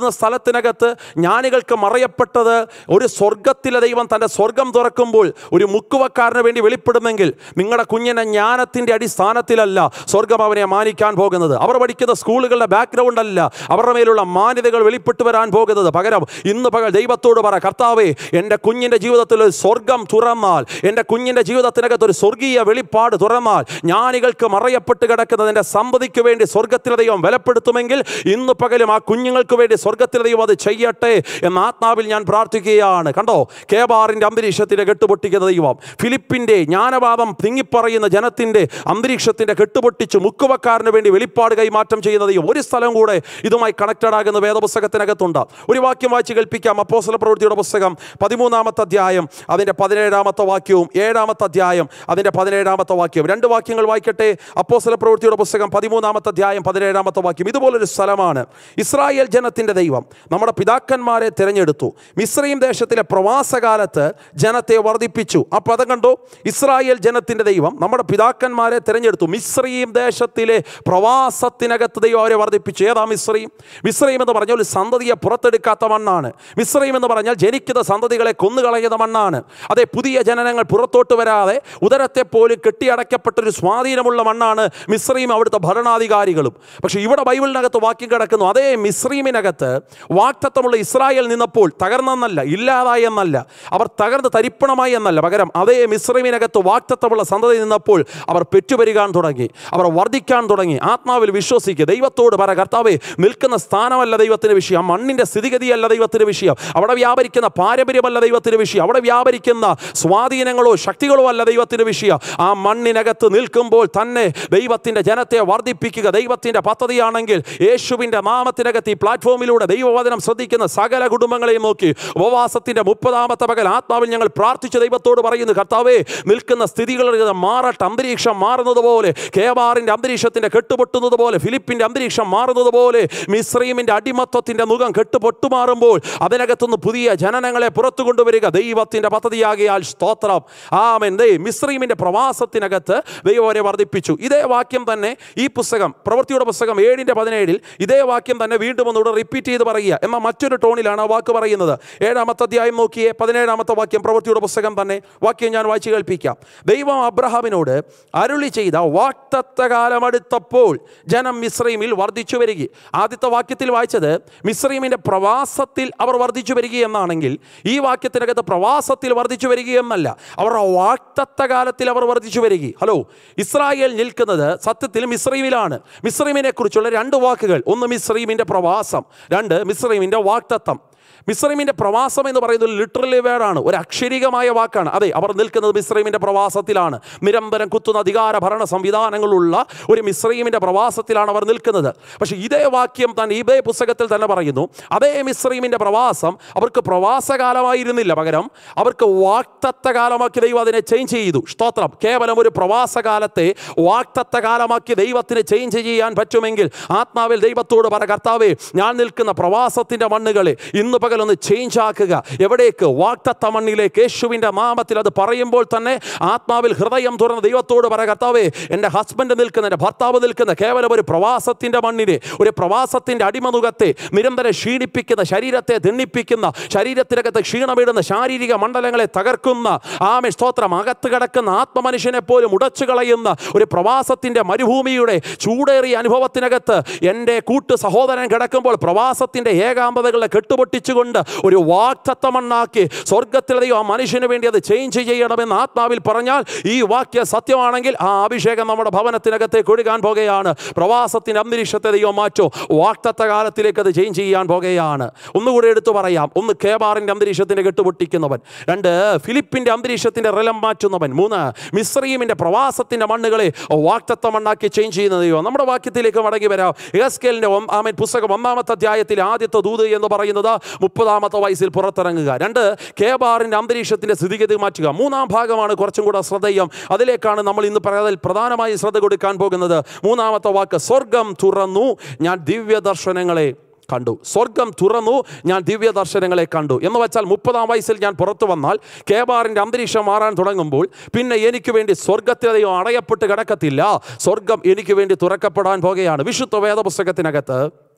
വെളിപ്പെടുന്ന സ്ഥലത്തിനകത്ത് ജ്ഞാനികൾക്ക് മറയപ്പെട്ടത് ഒരു സ്വർഗത്തിലെ ദൈവം തൻ്റെ സ്വർഗം തുറക്കുമ്പോൾ ഒരു മുക്കുവക്കാരന് വേണ്ടി വെളിപ്പെടുന്നെങ്കിൽ നിങ്ങളുടെ കുഞ്ഞിനെ ജ്ഞാനത്തിൻ്റെ അടിസ്ഥാനത്തിലല്ല സ്വർഗം അവനെ മാനിക്കാൻ പോകുന്നത് അവർ പഠിക്കുന്ന സ്കൂളുകളുടെ ബാക്ക്ഗ്രൗണ്ട് അല്ല അവരുടെ മേലുള്ള മാന്യതകൾ വെളിപ്പെട്ടു വരാൻ പോകുന്നത് പകരം ഇന്ന് പകൽ ദൈവത്തോട് പറ കർത്താവേ എൻ്റെ കുഞ്ഞിൻ്റെ ജീവിതത്തിൽ ഒരു സ്വർഗം തുറന്നാൽ എൻ്റെ കുഞ്ഞിൻ്റെ ജീവിതത്തിനകത്ത് ഒരു സ്വർഗീയ വെളിപ്പാട് തുറന്നാൽ ജ്ഞാനികൾക്ക് മറയപ്പെട്ട് കിടക്കുന്നത് എൻ്റെ സമ്പതിക്ക് വേണ്ടി സ്വർഗത്തിലെ ദൈവം ബലപ്പെടുത്തുമെങ്കിൽ ഇന്ന് പകലും ആ കുഞ്ഞുങ്ങൾക്ക് വേണ്ടി സ്വർഗത്തിലെ ദൈവം അത് ചെയ്യട്ടെ എന്ന ആത്മാവിൽ ഞാൻ പ്രാർത്ഥിക്കുകയാണ് കണ്ടോ കേബാറിൻ്റെ അന്തരീക്ഷത്തിൻ്റെ കെട്ടുപൊട്ടിക്കുന്ന ദൈവം ഫിലിപ്പിൻ്റെ ജ്ഞാനവാദം തിങ്ങിപ്പറയുന്ന ജനത്തിൻ്റെ അന്തരീക്ഷത്തിൻ്റെ കെട്ടുപൊട്ടിച്ച് മുക്കുവക്കാരന് വേണ്ടി വെളിപ്പാട് കൈമാറ്റം ചെയ്യുന്ന ദൈവം ഒരു സ്ഥലം കൂടെ ഇതുമായി കണക്റ്റഡ് ആകുന്ന വേദപുസ്തകത്തിനകത്തുണ്ട് ഒരു വാക്യം വായിച്ച് കേൾപ്പിക്കാം അപ്പോസ്തല പ്രവൃത്തിയുടെ പുസ്തകം പതിമൂന്നാമത്തെ അധ്യായം അതിൻ്റെ പതിനേഴാമത്തെ വാക്യവും ഏഴാമത്തെ അധ്യായം അതിൻ്റെ പതിനേഴാമത്തെ വാക്യവും രണ്ട് വാക്യങ്ങൾ വായിക്കട്ടെ അപ്പോസ്തല പ്രവൃത്തിയുടെ പുസ്തകം പതിമൂന്നാമത്തെ അധ്യായം പതിനേഴാമത്തെ വാക്യം ഇതുപോലൊരു സ്ഥലമാണ് ഇസ്രായേൽ ജനത്തിൻ്റെ ദൈവം നമ്മുടെ പിതാക്കന്മാരെ തിരഞ്ഞെടുത്തു മിശ്രയും ദേശത്തിലെ പ്രവാസകാലത്ത് ജനത്തെ വർദ്ധിപ്പിച്ചു ആ പദം കണ്ടോ ഇസ്രായേൽ ജനത്തിൻ്റെ ദൈവം നമ്മുടെ പിതാക്കന്മാരെ തിരഞ്ഞെടുത്തു മിശ്രയും ദേശത്തിലെ പ്രവാസത്തിനകത്ത് ദൈവം അവരെ വർദ്ധിപ്പിച്ചു ഏതാ മിശ്രയും മിശ്രയും എന്ന് പറഞ്ഞാൽ ഒരു സന്തതിയെ പുറത്തെടുക്കാത്ത മണ്ണാണ് മിശ്രയും എന്ന് പറഞ്ഞാൽ ജനിക്കുന്ന സന്തതികളെ കൊന്നുകളയുന്ന മണ്ണാണ് അതെ പുതിയ ജനനങ്ങൾ പുറത്തോട്ട് വരാതെ ഉദരത്തെ പോലും കെട്ടിയടക്കപ്പെട്ടൊരു സ്വാധീനമുള്ള മണ്ണാണ് മിശ്രയും അവിടുത്തെ ഭരണാധികാരികളും പക്ഷേ ഇവിടെ ബൈബിളിനകത്ത് വാക്യം കിടക്കുന്നു അതേ മിശ്രീമിനകത്ത് വാക്തത്വമുള്ള ഇസ്രായേൽ നിന്നപ്പോൾ തകർന്നെന്നല്ല ഇല്ലാതായി എന്നല്ല അവർ തകർന്ന് തരിപ്പണമായി എന്നല്ല പകരം അതേ മിശ്രീമിനകത്ത് വാക്തത്വമുള്ള സന്തതി നിന്നപ്പോൾ അവർ പെറ്റുപെരുകാൻ തുടങ്ങി അവർ വർദ്ധിക്കാൻ തുടങ്ങി ആത്മാവിൽ വിശ്വസിക്കുക ദൈവത്തോട് പറ കർത്താവേ നിൽക്കുന്ന സ്ഥാനമല്ല ദൈവത്തിന് വിഷയം ആ മണ്ണിൻ്റെ സ്ഥിതിഗതിയല്ല ദൈവത്തിന് വിഷയം അവിടെ വ്യാപരിക്കുന്ന പാരമ്പര്യമല്ല ദൈവത്തിന് വിഷയം അവിടെ വ്യാപരിക്കുന്ന സ്വാധീനങ്ങളോ ശക്തികളോ അല്ല ദൈവത്തിന് വിഷയം ആ മണ്ണിനകത്ത് നിൽക്കുമ്പോൾ തന്നെ ദൈവത്തിൻ്റെ ജനത്തെ വർദ്ധിപ്പിക്കുക ദൈവത്തിൻ്റെ പദ്ധതിയാണെങ്കിൽ യേശുവിൻ്റെ നാമത്തിനകത്ത് ഈ പ്ലാറ്റ്ഫോമിലൂടെ ദൈവവചനം ശ്രദ്ധിക്കുന്ന സകല കുടുംബങ്ങളെയും നോക്കി ഉപവാസത്തിൻ്റെ മുപ്പതാമത്തെ പകൽ ആത്മാവിൽ ഞങ്ങൾ പ്രാർത്ഥിച്ച ദൈവത്തോട് പറയുന്നു കർത്താവേ നിൽക്കുന്ന സ്ഥിതികൾ മാറട്ടെ അന്തരീക്ഷം മാറുന്നത് പോലെ കേബാറിൻ്റെ അന്തരീക്ഷത്തിൻ്റെ കെട്ടുപൊട്ടുന്നത് പോലെ ഫിലിപ്പിൻ്റെ അന്തരീക്ഷം മാറുന്നത് പോലെ മിശ്രീമിൻ്റെ അടിമത്വത്തിൻ്റെ മുഖം കെട്ടുപൊട്ടു മാറുമ്പോൾ അതിനകത്തുനിന്ന് പുതിയ ജനനങ്ങളെ പുറത്തു കൊണ്ടുവരിക ദൈവത്തിൻ്റെ പദ്ധതിയാകിയാൽ സ്തോത്രം ആമൻ ദൈ മിശ്രീമിൻ്റെ പ്രവാസത്തിനകത്ത് ദൈവം അവരെ വർദ്ധിപ്പിച്ചു ഇതേ വാക്യം തന്നെ ഈ പുസ്തകം പ്രവൃത്തിയുടെ പുസ്തകം ഏഴിൻ്റെ പതിനേഴിൽ ഇതേ വാക്യം തന്നെ വീണ്ടും ഒന്നുകൂടെ റിപ്പീറ്റ് ചെയ്ത് പറയുക എന്നാൽ മറ്റൊരു ടോണിലാണ് ആ വാക്ക് പറയുന്നത് ഏഴാമത്തെ അധ്യായം നോക്കിയേ പതിനേഴാമത്തെ വാക്യം പ്രവൃത്തിയുടെ പുസ്തകം തന്നെ വാക്യം ഞാൻ വായിച്ച് കേൾപ്പിക്കാം ദൈവം അബ്രഹാമിനോട് അരുളി ചെയ്ത വാക്തത്വ കാലം അടുത്തപ്പോൾ ജനം മിശ്രീമിൽ വർദ്ധിച്ചു വരിക ആദ്യത്തെ വാക്യത്തിൽ വായിച്ചത് മിശ്രീമിൻ്റെ പ്രവാസത്തിൽ അവർ വർദ്ധിച്ചു വരിക എന്നാണെങ്കിൽ ഈ വാക്യത്തിനകത്ത് പ്രവാസത്തിൽ വർദ്ധിച്ചു വരിക എന്നല്ല അവരുടെ വാക്തത്വ കാലത്തിൽ അവർ വർദ്ധിച്ചു വരിക ഹലോ ഇസ്രായേൽ നിൽക്കുന്നത് സത്യത്തിൽ മിശ്രീമിലാണ് മിശ്രീമിനെ കുറിച്ചുള്ള രണ്ട് വാക്കുകൾ ഒന്ന് മിശ്രീമിൻ്റെ പ്രവാസം രണ്ട് മിശ്രീമിൻ്റെ വാക്തത്വം മിശ്രമിൻ്റെ പ്രവാസം എന്ന് പറയുന്നത് ലിറ്ററലി വേർഡാണ് ഒരു അക്ഷരികമായ വാക്കാണ് അതെ അവർ നിൽക്കുന്നത് മിശ്രമിൻ്റെ പ്രവാസത്തിലാണ് നിരന്തരം കുത്തുന്ന അധികാര ഭരണ സംവിധാനങ്ങളുള്ള ഒരു മിശ്രീമിൻ്റെ പ്രവാസത്തിലാണ് അവർ നിൽക്കുന്നത് പക്ഷേ ഇതേ വാക്യം തന്നെ ഇതേ പുസ്തകത്തിൽ തന്നെ പറയുന്നു അതേ മിശ്രീമിൻ്റെ പ്രവാസം അവർക്ക് പ്രവാസകാലമായിരുന്നില്ല പകരം അവർക്ക് വാക്തത്വ കാലമാക്കി ദൈവം അതിനെ ചേഞ്ച് ചെയ്തു സ്തോത്രം കേവലം ഒരു പ്രവാസകാലത്തെ വാക്തത്വ കാലമാക്കി ദൈവത്തിന് ചേഞ്ച് ചെയ്യാൻ പറ്റുമെങ്കിൽ ആത്മാവിൽ ദൈവത്തോട് പറ കർത്താവേ ഞാൻ നിൽക്കുന്ന പ്രവാസത്തിൻ്റെ മണ്ണുകളെ ഇന്ന് പകലൊന്ന് ചേഞ്ച് ആക്കുക എവിടേക്ക് വാക്തത്വ മണ്ണിലേക്ക് യേശുവിൻ്റെ നാമത്തിൽ അത് പറയുമ്പോൾ തന്നെ ആത്മാവിൽ ഹൃദയം തുറന്ന് ദൈവത്തോട് പറ കർത്താവേ എൻ്റെ ഹസ്ബൻഡ് നിൽക്കുന്ന എൻ്റെ ഭർത്താവ് നിൽക്കുന്ന കേവലം ഒരു പ്രവാസത്തിൻ്റെ മണ്ണിനെ ഒരു പ്രവാസത്തിൻ്റെ അടിമനുഖത്തെ നിരന്തരം ക്ഷീണിപ്പിക്കുന്ന ശരീരത്തെ ദിണ്ണിപ്പിക്കുന്ന ശരീരത്തിനകത്ത് ക്ഷീണമിടുന്ന ശാരീരിക മണ്ഡലങ്ങളെ തകർക്കുന്ന ആമെ സ്തോത്രം അകത്ത് കിടക്കുന്ന ആത്മമനുഷ്യനെ പോലും ഉടച്ചു കളയുന്ന ഒരു പ്രവാസത്തിൻ്റെ മരുഭൂമിയുടെ ചൂടേറിയ അനുഭവത്തിനകത്ത് എൻ്റെ കൂട്ട് സഹോദരൻ കിടക്കുമ്പോൾ പ്രവാസത്തിൻ്റെ ഏകാന്തതകളെ കെട്ടുപൊട്ടിച്ചുകൊണ്ട് ഒരു വാക്തത്വമണ്ണാക്കി സ്വർഗത്തിലെ ദൈവം ആ മനുഷ്യന് വേണ്ടി അത് ചേഞ്ച് ചെയ്യണമെന്ന് ആത്മാവിൽ പറഞ്ഞാൽ ഈ വാക്യ സത്യമാണെങ്കിൽ ആ അഭിഷേകം നമ്മുടെ ഭവനത്തിനകത്തേക്ക് ഒഴുകാൻ പോകുകയാണ് പ്രവാസത്തിൻ്റെ അന്തരീക്ഷത്തെ ദൈവം മാറ്റോ വാക്തത്വ കാലത്തിലേക്ക് അത് ചേഞ്ച് ചെയ്യാൻ പോകുകയാണ് ഒന്നുകൂടി എടുത്തു പറയാം ഒന്ന് കേബാറിൻ്റെ അന്തരീക്ഷത്തിൻ്റെ കെട്ടുപൊട്ടിക്കുന്നവൻ രണ്ട് ഫിലിപ്പിൻ്റെ അന്തരീക്ഷത്തിൻ്റെ റലം മാറ്റുന്നവൻ മൂന്ന് മിശ്രീമിൻ്റെ പ്രവാസത്തിൻ്റെ മണ്ണുകളെ വാക്തത്വ മണ്ണാക്കി ചേഞ്ച് ചെയ്യുന്ന ദൈവം നമ്മുടെ വാക്യത്തിലേക്ക് മടങ്ങി വരാം എസ്കേലിൻ്റെ ആമൻ പുസ്തകം ഒന്നാമത്തെ അധ്യായത്തിൽ ആദ്യത്തെ ദൂത് എന്ന് പറയുന്നത് മുപ്പതാമത്തെ വയസ്സിൽ പുറത്തിറങ്ങുക രണ്ട് കേബാറിൻ്റെ അന്തരീക്ഷത്തിൻ്റെ സ്ഥിതിഗതി മാറ്റുക മൂന്നാം ഭാഗമാണ് കുറച്ചും കൂടെ ശ്രദ്ധേയം അതിലേക്കാണ് നമ്മൾ ഇന്ന് പറയാതിൽ പ്രധാനമായി ശ്രദ്ധ കൊടുക്കാൻ പോകുന്നത് മൂന്നാമത്തെ വാക്ക് സ്വർഗം തുറന്നു ഞാൻ ദിവ്യ ദർശനങ്ങളെ കണ്ടു സ്വർഗം തുറന്നു ഞാൻ ദിവ്യ ദർശനങ്ങളെ കണ്ടു എന്ന് വെച്ചാൽ മുപ്പതാം വയസ്സിൽ ഞാൻ പുറത്തു വന്നാൽ കേബാറിൻ്റെ അന്തരീക്ഷം മാറാൻ തുടങ്ങുമ്പോൾ പിന്നെ എനിക്ക് വേണ്ടി സ്വർഗത്തിലെയോ അടയപ്പെട്ട് കിടക്കത്തില്ല സ്വർഗം എനിക്ക് വേണ്ടി തുറക്കപ്പെടാൻ പോകുകയാണ് വിശുദ്ധ വേദപുസ്തകത്തിനകത്ത്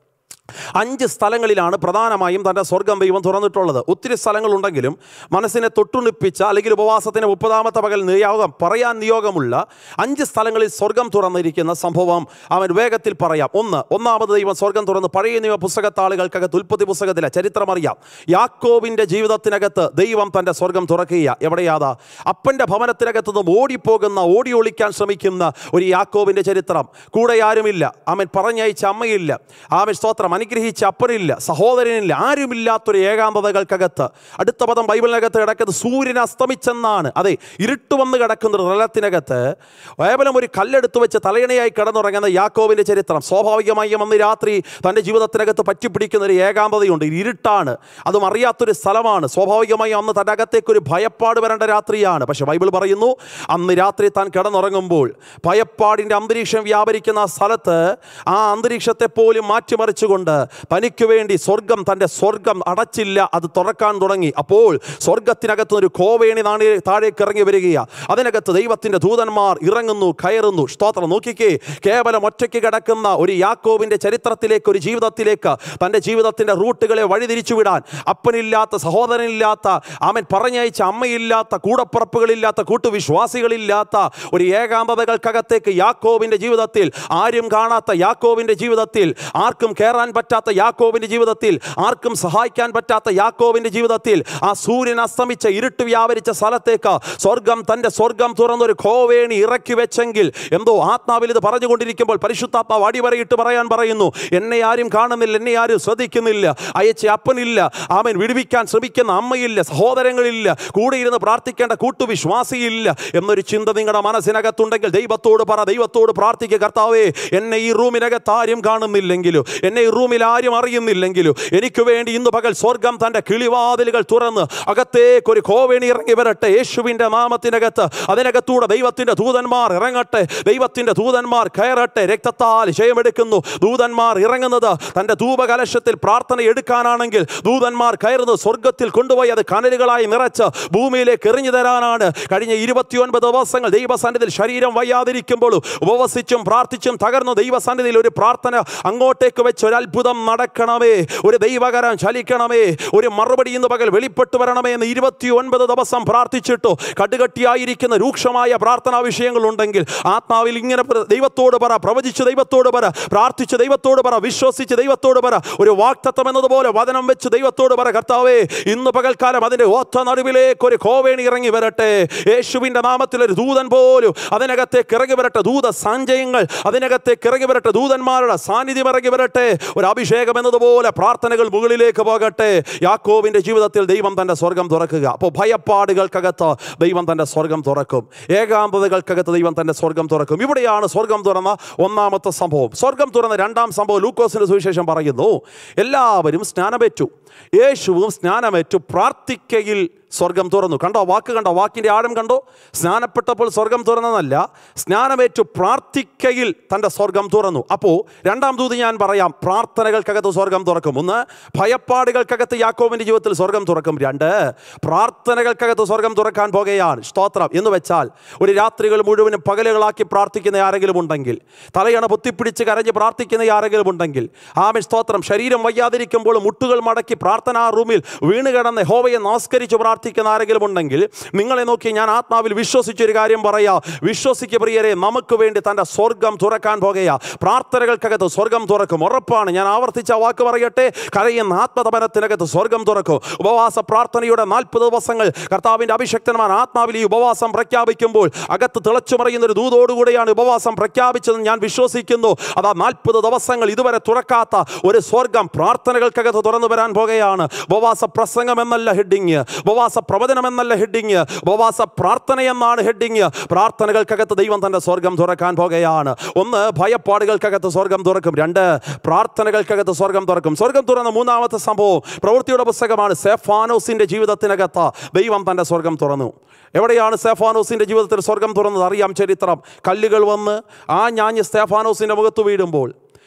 അഞ്ച് സ്ഥലങ്ങളിലാണ് പ്രധാനമായും തൻ്റെ സ്വർഗം ദൈവം തുറന്നിട്ടുള്ളത് ഒത്തിരി സ്ഥലങ്ങളുണ്ടെങ്കിലും മനസ്സിനെ തൊട്ടുണിപ്പിച്ച അല്ലെങ്കിൽ ഉപവാസത്തിന് മുപ്പതാമത്തെ പകൽ നിയോഗം പറയാൻ നിയോഗമുള്ള അഞ്ച് സ്ഥലങ്ങളിൽ സ്വർഗം തുറന്നിരിക്കുന്ന സംഭവം അവൻ വേഗത്തിൽ പറയാം ഒന്ന് ഒന്നാമത് ദൈവം സ്വർഗം തുറന്ന് പഴയ നിയമ പുസ്തകത്താളുകൾക്കകത്ത് ഉൽപ്പത്തി പുസ്തകത്തിലെ ചരിത്രം അറിയാം യാക്കോവിൻ്റെ ജീവിതത്തിനകത്ത് ദൈവം തൻ്റെ സ്വർഗം തുറക്കുക എവിടെയാതാ അപ്പൻ്റെ ഭവനത്തിനകത്ത് നിന്നും ഓടിപ്പോകുന്ന ഓടി ഒളിക്കാൻ ശ്രമിക്കുന്ന ഒരു യാക്കോവിൻ്റെ ചരിത്രം കൂടെ ആരുമില്ല അവൻ പറഞ്ഞയച്ച അമ്മയില്ല ആമൻ സ്തോത്രം അനുഗ്രഹിച്ച അപ്പനില്ല സഹോദരനില്ല ആരുമില്ലാത്തൊരു ഏകാന്തതകൾക്കകത്ത് അടുത്ത പദം ബൈബിളിനകത്ത് കിടക്കുന്നത് സൂര്യൻ അസ്തമിച്ചെന്നാണ് അതെ ഇരുട്ട് വന്ന് കിടക്കുന്ന ഒരു നിലത്തിനകത്ത് കേവലം ഒരു കല്ലെടുത്ത് വെച്ച് തലയണയായി കിടന്നുറങ്ങുന്ന യാക്കോവിൻ്റെ ചരിത്രം സ്വാഭാവികമായും അന്ന് രാത്രി തൻ്റെ ജീവിതത്തിനകത്ത് പറ്റിപ്പിടിക്കുന്ന ഒരു ഏകാന്തതയുണ്ട് ഒരു ഇരുട്ടാണ് അതും അറിയാത്തൊരു സ്ഥലമാണ് സ്വാഭാവികമായും അന്ന് തൻ്റെ അകത്തേക്ക് ഒരു ഭയപ്പാട് വരേണ്ട രാത്രിയാണ് പക്ഷെ ബൈബിൾ പറയുന്നു അന്ന് രാത്രി താൻ കിടന്നുറങ്ങുമ്പോൾ ഭയപ്പാടിൻ്റെ അന്തരീക്ഷം വ്യാപരിക്കുന്ന ആ സ്ഥലത്ത് ആ അന്തരീക്ഷത്തെ പോലും മാറ്റിമറിച്ചുകൊണ്ട് തനിക്ക് വേണ്ടി സ്വർഗം തൻ്റെ സ്വർഗം അടച്ചില്ല അത് തുറക്കാൻ തുടങ്ങി അപ്പോൾ സ്വർഗത്തിനകത്ത് ഒരു കോവേണി നാണി താഴേക്ക് ഇറങ്ങി വരികയാണ് അതിനകത്ത് ദൈവത്തിൻ്റെ ദൂതന്മാർ ഇറങ്ങുന്നു കയറുന്നു സ്തോത്രം നോക്കിക്കേ കേവലം ഒറ്റയ്ക്ക് കിടക്കുന്ന ഒരു യാക്കോവിൻ്റെ ചരിത്രത്തിലേക്ക് ഒരു ജീവിതത്തിലേക്ക് തൻ്റെ ജീവിതത്തിൻ്റെ റൂട്ടുകളെ വഴിതിരിച്ചു വിടാൻ അപ്പനില്ലാത്ത സഹോദരനില്ലാത്ത അവൻ പറഞ്ഞയച്ച അമ്മയില്ലാത്ത കൂടപ്പുറപ്പുകളില്ലാത്ത കൂട്ടുവിശ്വാസികളില്ലാത്ത ഒരു ഏകാന്തതകൾക്കകത്തേക്ക് യാക്കോവിൻ്റെ ജീവിതത്തിൽ ആരും കാണാത്ത യാക്കോവിൻ്റെ ജീവിതത്തിൽ ആർക്കും കയറാൻ പറ്റാത്ത യാക്കോവിൻ്റെ ജീവിതത്തിൽ ആർക്കും സഹായിക്കാൻ പറ്റാത്ത യാക്കോവിൻ്റെ ജീവിതത്തിൽ ആ സൂര്യൻ അസ്തമിച്ച ഇരുട്ട് വ്യാപരിച്ച സ്ഥലത്തേക്ക് സ്വർഗം തൻ്റെ സ്വർഗം തുറന്നൊരു കോവേണി ഇറക്കി വെച്ചെങ്കിൽ എന്തോ ആത്മാവിൽ ഇത് പറഞ്ഞുകൊണ്ടിരിക്കുമ്പോൾ പരിശുദ്ധാത്മാവ് അടിവരയിട്ട് പറയാൻ പറയുന്നു എന്നെ ആരും കാണുന്നില്ല എന്നെ ആരും ശ്രദ്ധിക്കുന്നില്ല അയച്ച അപ്പനില്ല അവൻ വിടുവിക്കാൻ ശ്രമിക്കുന്ന അമ്മയില്ല സഹോദരങ്ങളില്ല കൂടെ ഇരുന്ന് പ്രാർത്ഥിക്കേണ്ട കൂട്ടുവിശ്വാസിയില്ല എന്നൊരു ചിന്ത നിങ്ങളുടെ മനസ്സിനകത്തുണ്ടെങ്കിൽ ദൈവത്തോട് പറ ദൈവത്തോട് പ്രാർത്ഥിക്കുക കർത്താവേ എന്നെ ഈ റൂമിനകത്ത് ആരും കാണുന്നില്ലെങ്കിലോ എന്നെ ഈ റൂമിൽ ആരും അറിയുന്നില്ലെങ്കിലോ എനിക്ക് വേണ്ടി ഇന്ന് പകൽ സ്വർഗം തൻ്റെ കിളിവാതിലുകൾ തുറന്ന് അകത്തേക്ക് ഒരു കോവേണി ഇറങ്ങി വരട്ടെ യേശുവിൻ്റെ നാമത്തിനകത്ത് അതിനകത്തൂടെ ദൈവത്തിൻ്റെ ദൂതന്മാർ ഇറങ്ങട്ടെ ദൈവത്തിൻ്റെ ദൂതന്മാർ കയറട്ടെ രക്തത്താൽ ജയമെടുക്കുന്നു ദൂതന്മാർ ഇറങ്ങുന്നത് തൻ്റെ ധൂപകലശത്തിൽ പ്രാർത്ഥന എടുക്കാനാണെങ്കിൽ ദൂതന്മാർ കയറുന്നത് സ്വർഗത്തിൽ കൊണ്ടുപോയി അത് കനലുകളായി നിറച്ച് ഭൂമിയിലേക്ക് എറിഞ്ഞു തരാനാണ് കഴിഞ്ഞ ഇരുപത്തിയൊൻപത് ദിവസങ്ങൾ ദൈവസന്നിധിയിൽ ശരീരം വയ്യാതിരിക്കുമ്പോഴും ഉപവസിച്ചും പ്രാർത്ഥിച്ചും തകർന്നു ദൈവസന്നിധിയിൽ ഒരു പ്രാർത്ഥന അങ്ങോട്ടേക്ക് വെച്ച് ഒരു അത്ഭുതം നടക്കണമേ ഒരു ദൈവകരം ചലിക്കണമേ ഒരു മറുപടി ഇന്ന് പകൽ വെളിപ്പെട്ടു വരണമേ എന്ന് ഇരുപത്തി ഒൻപത് ദിവസം പ്രാർത്ഥിച്ചിട്ടു കടുകട്ടിയായിരിക്കുന്ന രൂക്ഷമായ പ്രാർത്ഥനാ വിഷയങ്ങളുണ്ടെങ്കിൽ ആത്മാവിൽ ഇങ്ങനെ പ്ര- ദൈവത്തോട് പറ പ്രവചിച്ച് ദൈവത്തോട് പറ പ്രാർത്ഥിച്ച് ദൈവത്തോട് പറ വിശ്വസിച്ച് ദൈവത്തോട് പറ ഒരു വാക്തത്വം എന്നതുപോലെ വചനം വെച്ച് ദൈവത്തോട് പറ കർത്താവേ ഇന്ന് പകൽക്കാലം അതിൻ്റെ ഒത്ത നടുവിലേക്ക് ഒരു കോവേണി ഇറങ്ങി വരട്ടെ യേശുവിൻ്റെ നാമത്തിൽ ഒരു ദൂതൻ പോലും അതിനകത്തേക്ക് ഇറങ്ങി വരട്ടെ ദൂത സഞ്ചയങ്ങൾ അതിനകത്തേക്ക് ഇറങ്ങി വരട്ടെ ദൂതന്മാരുടെ സാന്നിധ്യം ഇറങ്ങി വരട്ടെ ഒരു അഭിഷേകം എന്നതുപോലെ പ്രാർത്ഥനകൾ മുകളിലേക്ക് പോകട്ടെ യാക്കോവിൻ്റെ ജീവിതത്തിൽ ദൈവം തൻ്റെ സ്വർഗം തുറക്കുക അപ്പോൾ ഭയപ്പാടുകൾക്കകത്ത് ദൈവം തൻ്റെ സ്വർഗം തുറക്കും ഏകാന്തതകൾക്കകത്ത് ദൈവം തൻ്റെ സ്വർഗം തുറക്കും ഇവിടെയാണ് സ്വർഗം തുറന്ന ഒന്നാമത്തെ സംഭവം സ്വർഗം തുറന്ന രണ്ടാം സംഭവം ലൂക്കോസിന്റെ സുവിശേഷം പറയുന്നു എല്ലാവരും സ്നാനമേറ്റു യേശുവും സ്നാനമേറ്റു പ്രാർത്ഥിക്കയിൽ സ്വർഗം തുറന്നു കണ്ടോ വാക്ക് കണ്ടോ വാക്കിൻ്റെ ആഴം കണ്ടോ സ്നാനപ്പെട്ടപ്പോൾ സ്വർഗം തുറന്നതല്ല സ്നാനമേറ്റു പ്രാർത്ഥിക്കയിൽ തൻ്റെ സ്വർഗം തുറന്നു അപ്പോൾ രണ്ടാം ദൂത് ഞാൻ പറയാം പ്രാർത്ഥനകൾക്കകത്ത് സ്വർഗം തുറക്കും ഒന്ന് ഭയപ്പാടുകൾക്കകത്ത് യാക്കോവിൻ്റെ ജീവിതത്തിൽ സ്വർഗം തുറക്കും രണ്ട് പ്രാർത്ഥനകൾക്കകത്ത് സ്വർഗം തുറക്കാൻ പോകുകയാണ് സ്തോത്രം എന്ന് വെച്ചാൽ ഒരു രാത്രികൾ മുഴുവനും പകലുകളാക്കി പ്രാർത്ഥിക്കുന്ന ആരെങ്കിലും ഉണ്ടെങ്കിൽ തലയണ പൊത്തിപ്പിടിച്ച് കരഞ്ഞ് പ്രാർത്ഥിക്കുന്ന ആരെങ്കിലും ഉണ്ടെങ്കിൽ ആമൻ സ്തോത്രം ശരീരം വയ്യാതിരിക്കുമ്പോൾ മുട്ടുകൾ മടക്കി പ്രാർത്ഥനാ റൂമിൽ വീണ് കിടന്ന് ഹോവയെ നമസ്കരിച്ച് പ്രാർത്ഥിക്കുന്ന ആരെങ്കിലും ഉണ്ടെങ്കിൽ നിങ്ങളെ നോക്കി ഞാൻ ആത്മാവിൽ വിശ്വസിച്ചൊരു കാര്യം പറയാ വിശ്വസിക്ക് പ്രിയരെ നമുക്ക് വേണ്ടി തൻ്റെ സ്വർഗം തുറക്കാൻ പോകുകയാ പ്രാർത്ഥനകൾക്കകത്ത് സ്വർഗം തുറക്കും ഉറപ്പാണ് ഞാൻ ആവർത്തിച്ച വാക്ക് പറയട്ടെ കരയുന്ന ആത്മതപനത്തിനകത്ത് സ്വർഗം തുറക്കും ഉപവാസ പ്രാർത്ഥനയുടെ നാൽപ്പത് ദിവസങ്ങൾ കർത്താവിൻ്റെ അഭിഷക്തന്മാർ ആത്മാവിൽ ഈ ഉപവാസം പ്രഖ്യാപിക്കുമ്പോൾ അകത്ത് തിളച്ചു മറിയുന്ന ഒരു ദൂതോടുകൂടെയാണ് ഉപവാസം പ്രഖ്യാപിച്ചതെന്ന് ഞാൻ വിശ്വസിക്കുന്നു അതാ നാൽപ്പത് ദിവസങ്ങൾ ഇതുവരെ തുറക്കാത്ത ഒരു സ്വർഗം പ്രാർത്ഥനകൾക്കകത്ത് തുറന്നു വരാൻ പോകുകയാണ് ഉപവാസ പ്രസംഗം എന്നല്ല ഹെഡിങ് ഉപവാസ പ്രവചനം എന്നല്ല ഹെഡിങ് ഉപവാസ പ്രാർത്ഥന എന്നാണ് ഹെഡിങ് പ്രാർത്ഥനകൾക്കകത്ത് ദൈവം തൻ്റെ സ്വർഗം തുറക്കാൻ പോകുകയാണ് ഒന്ന് ഭയപ്പാടുകൾക്കകത്ത് സ്വർഗം തുറക്കും രണ്ട് പ്രാർത്ഥനകൾക്കകത്ത് സ്വർഗം തുറക്കും സ്വർഗം തുറന്ന മൂന്നാമത്തെ സംഭവം പ്രവൃത്തിയുടെ പുസ്തകമാണ് സെഫാനോസിൻ്റെ ജീവിതത്തിനകത്ത് ദൈവം തൻ്റെ സ്വർഗം തുറന്നു എവിടെയാണ് സ്തേഫാനോസിൻ്റെ ജീവിതത്തിൽ സ്വർഗം തുറന്നത് അറിയാം ചരിത്രം കല്ലുകൾ വന്ന് ആ ഞാഞ്ഞ് സ്തേഫാനോസിൻ്റെ മുഖത്ത് വീഴുമ്പോൾ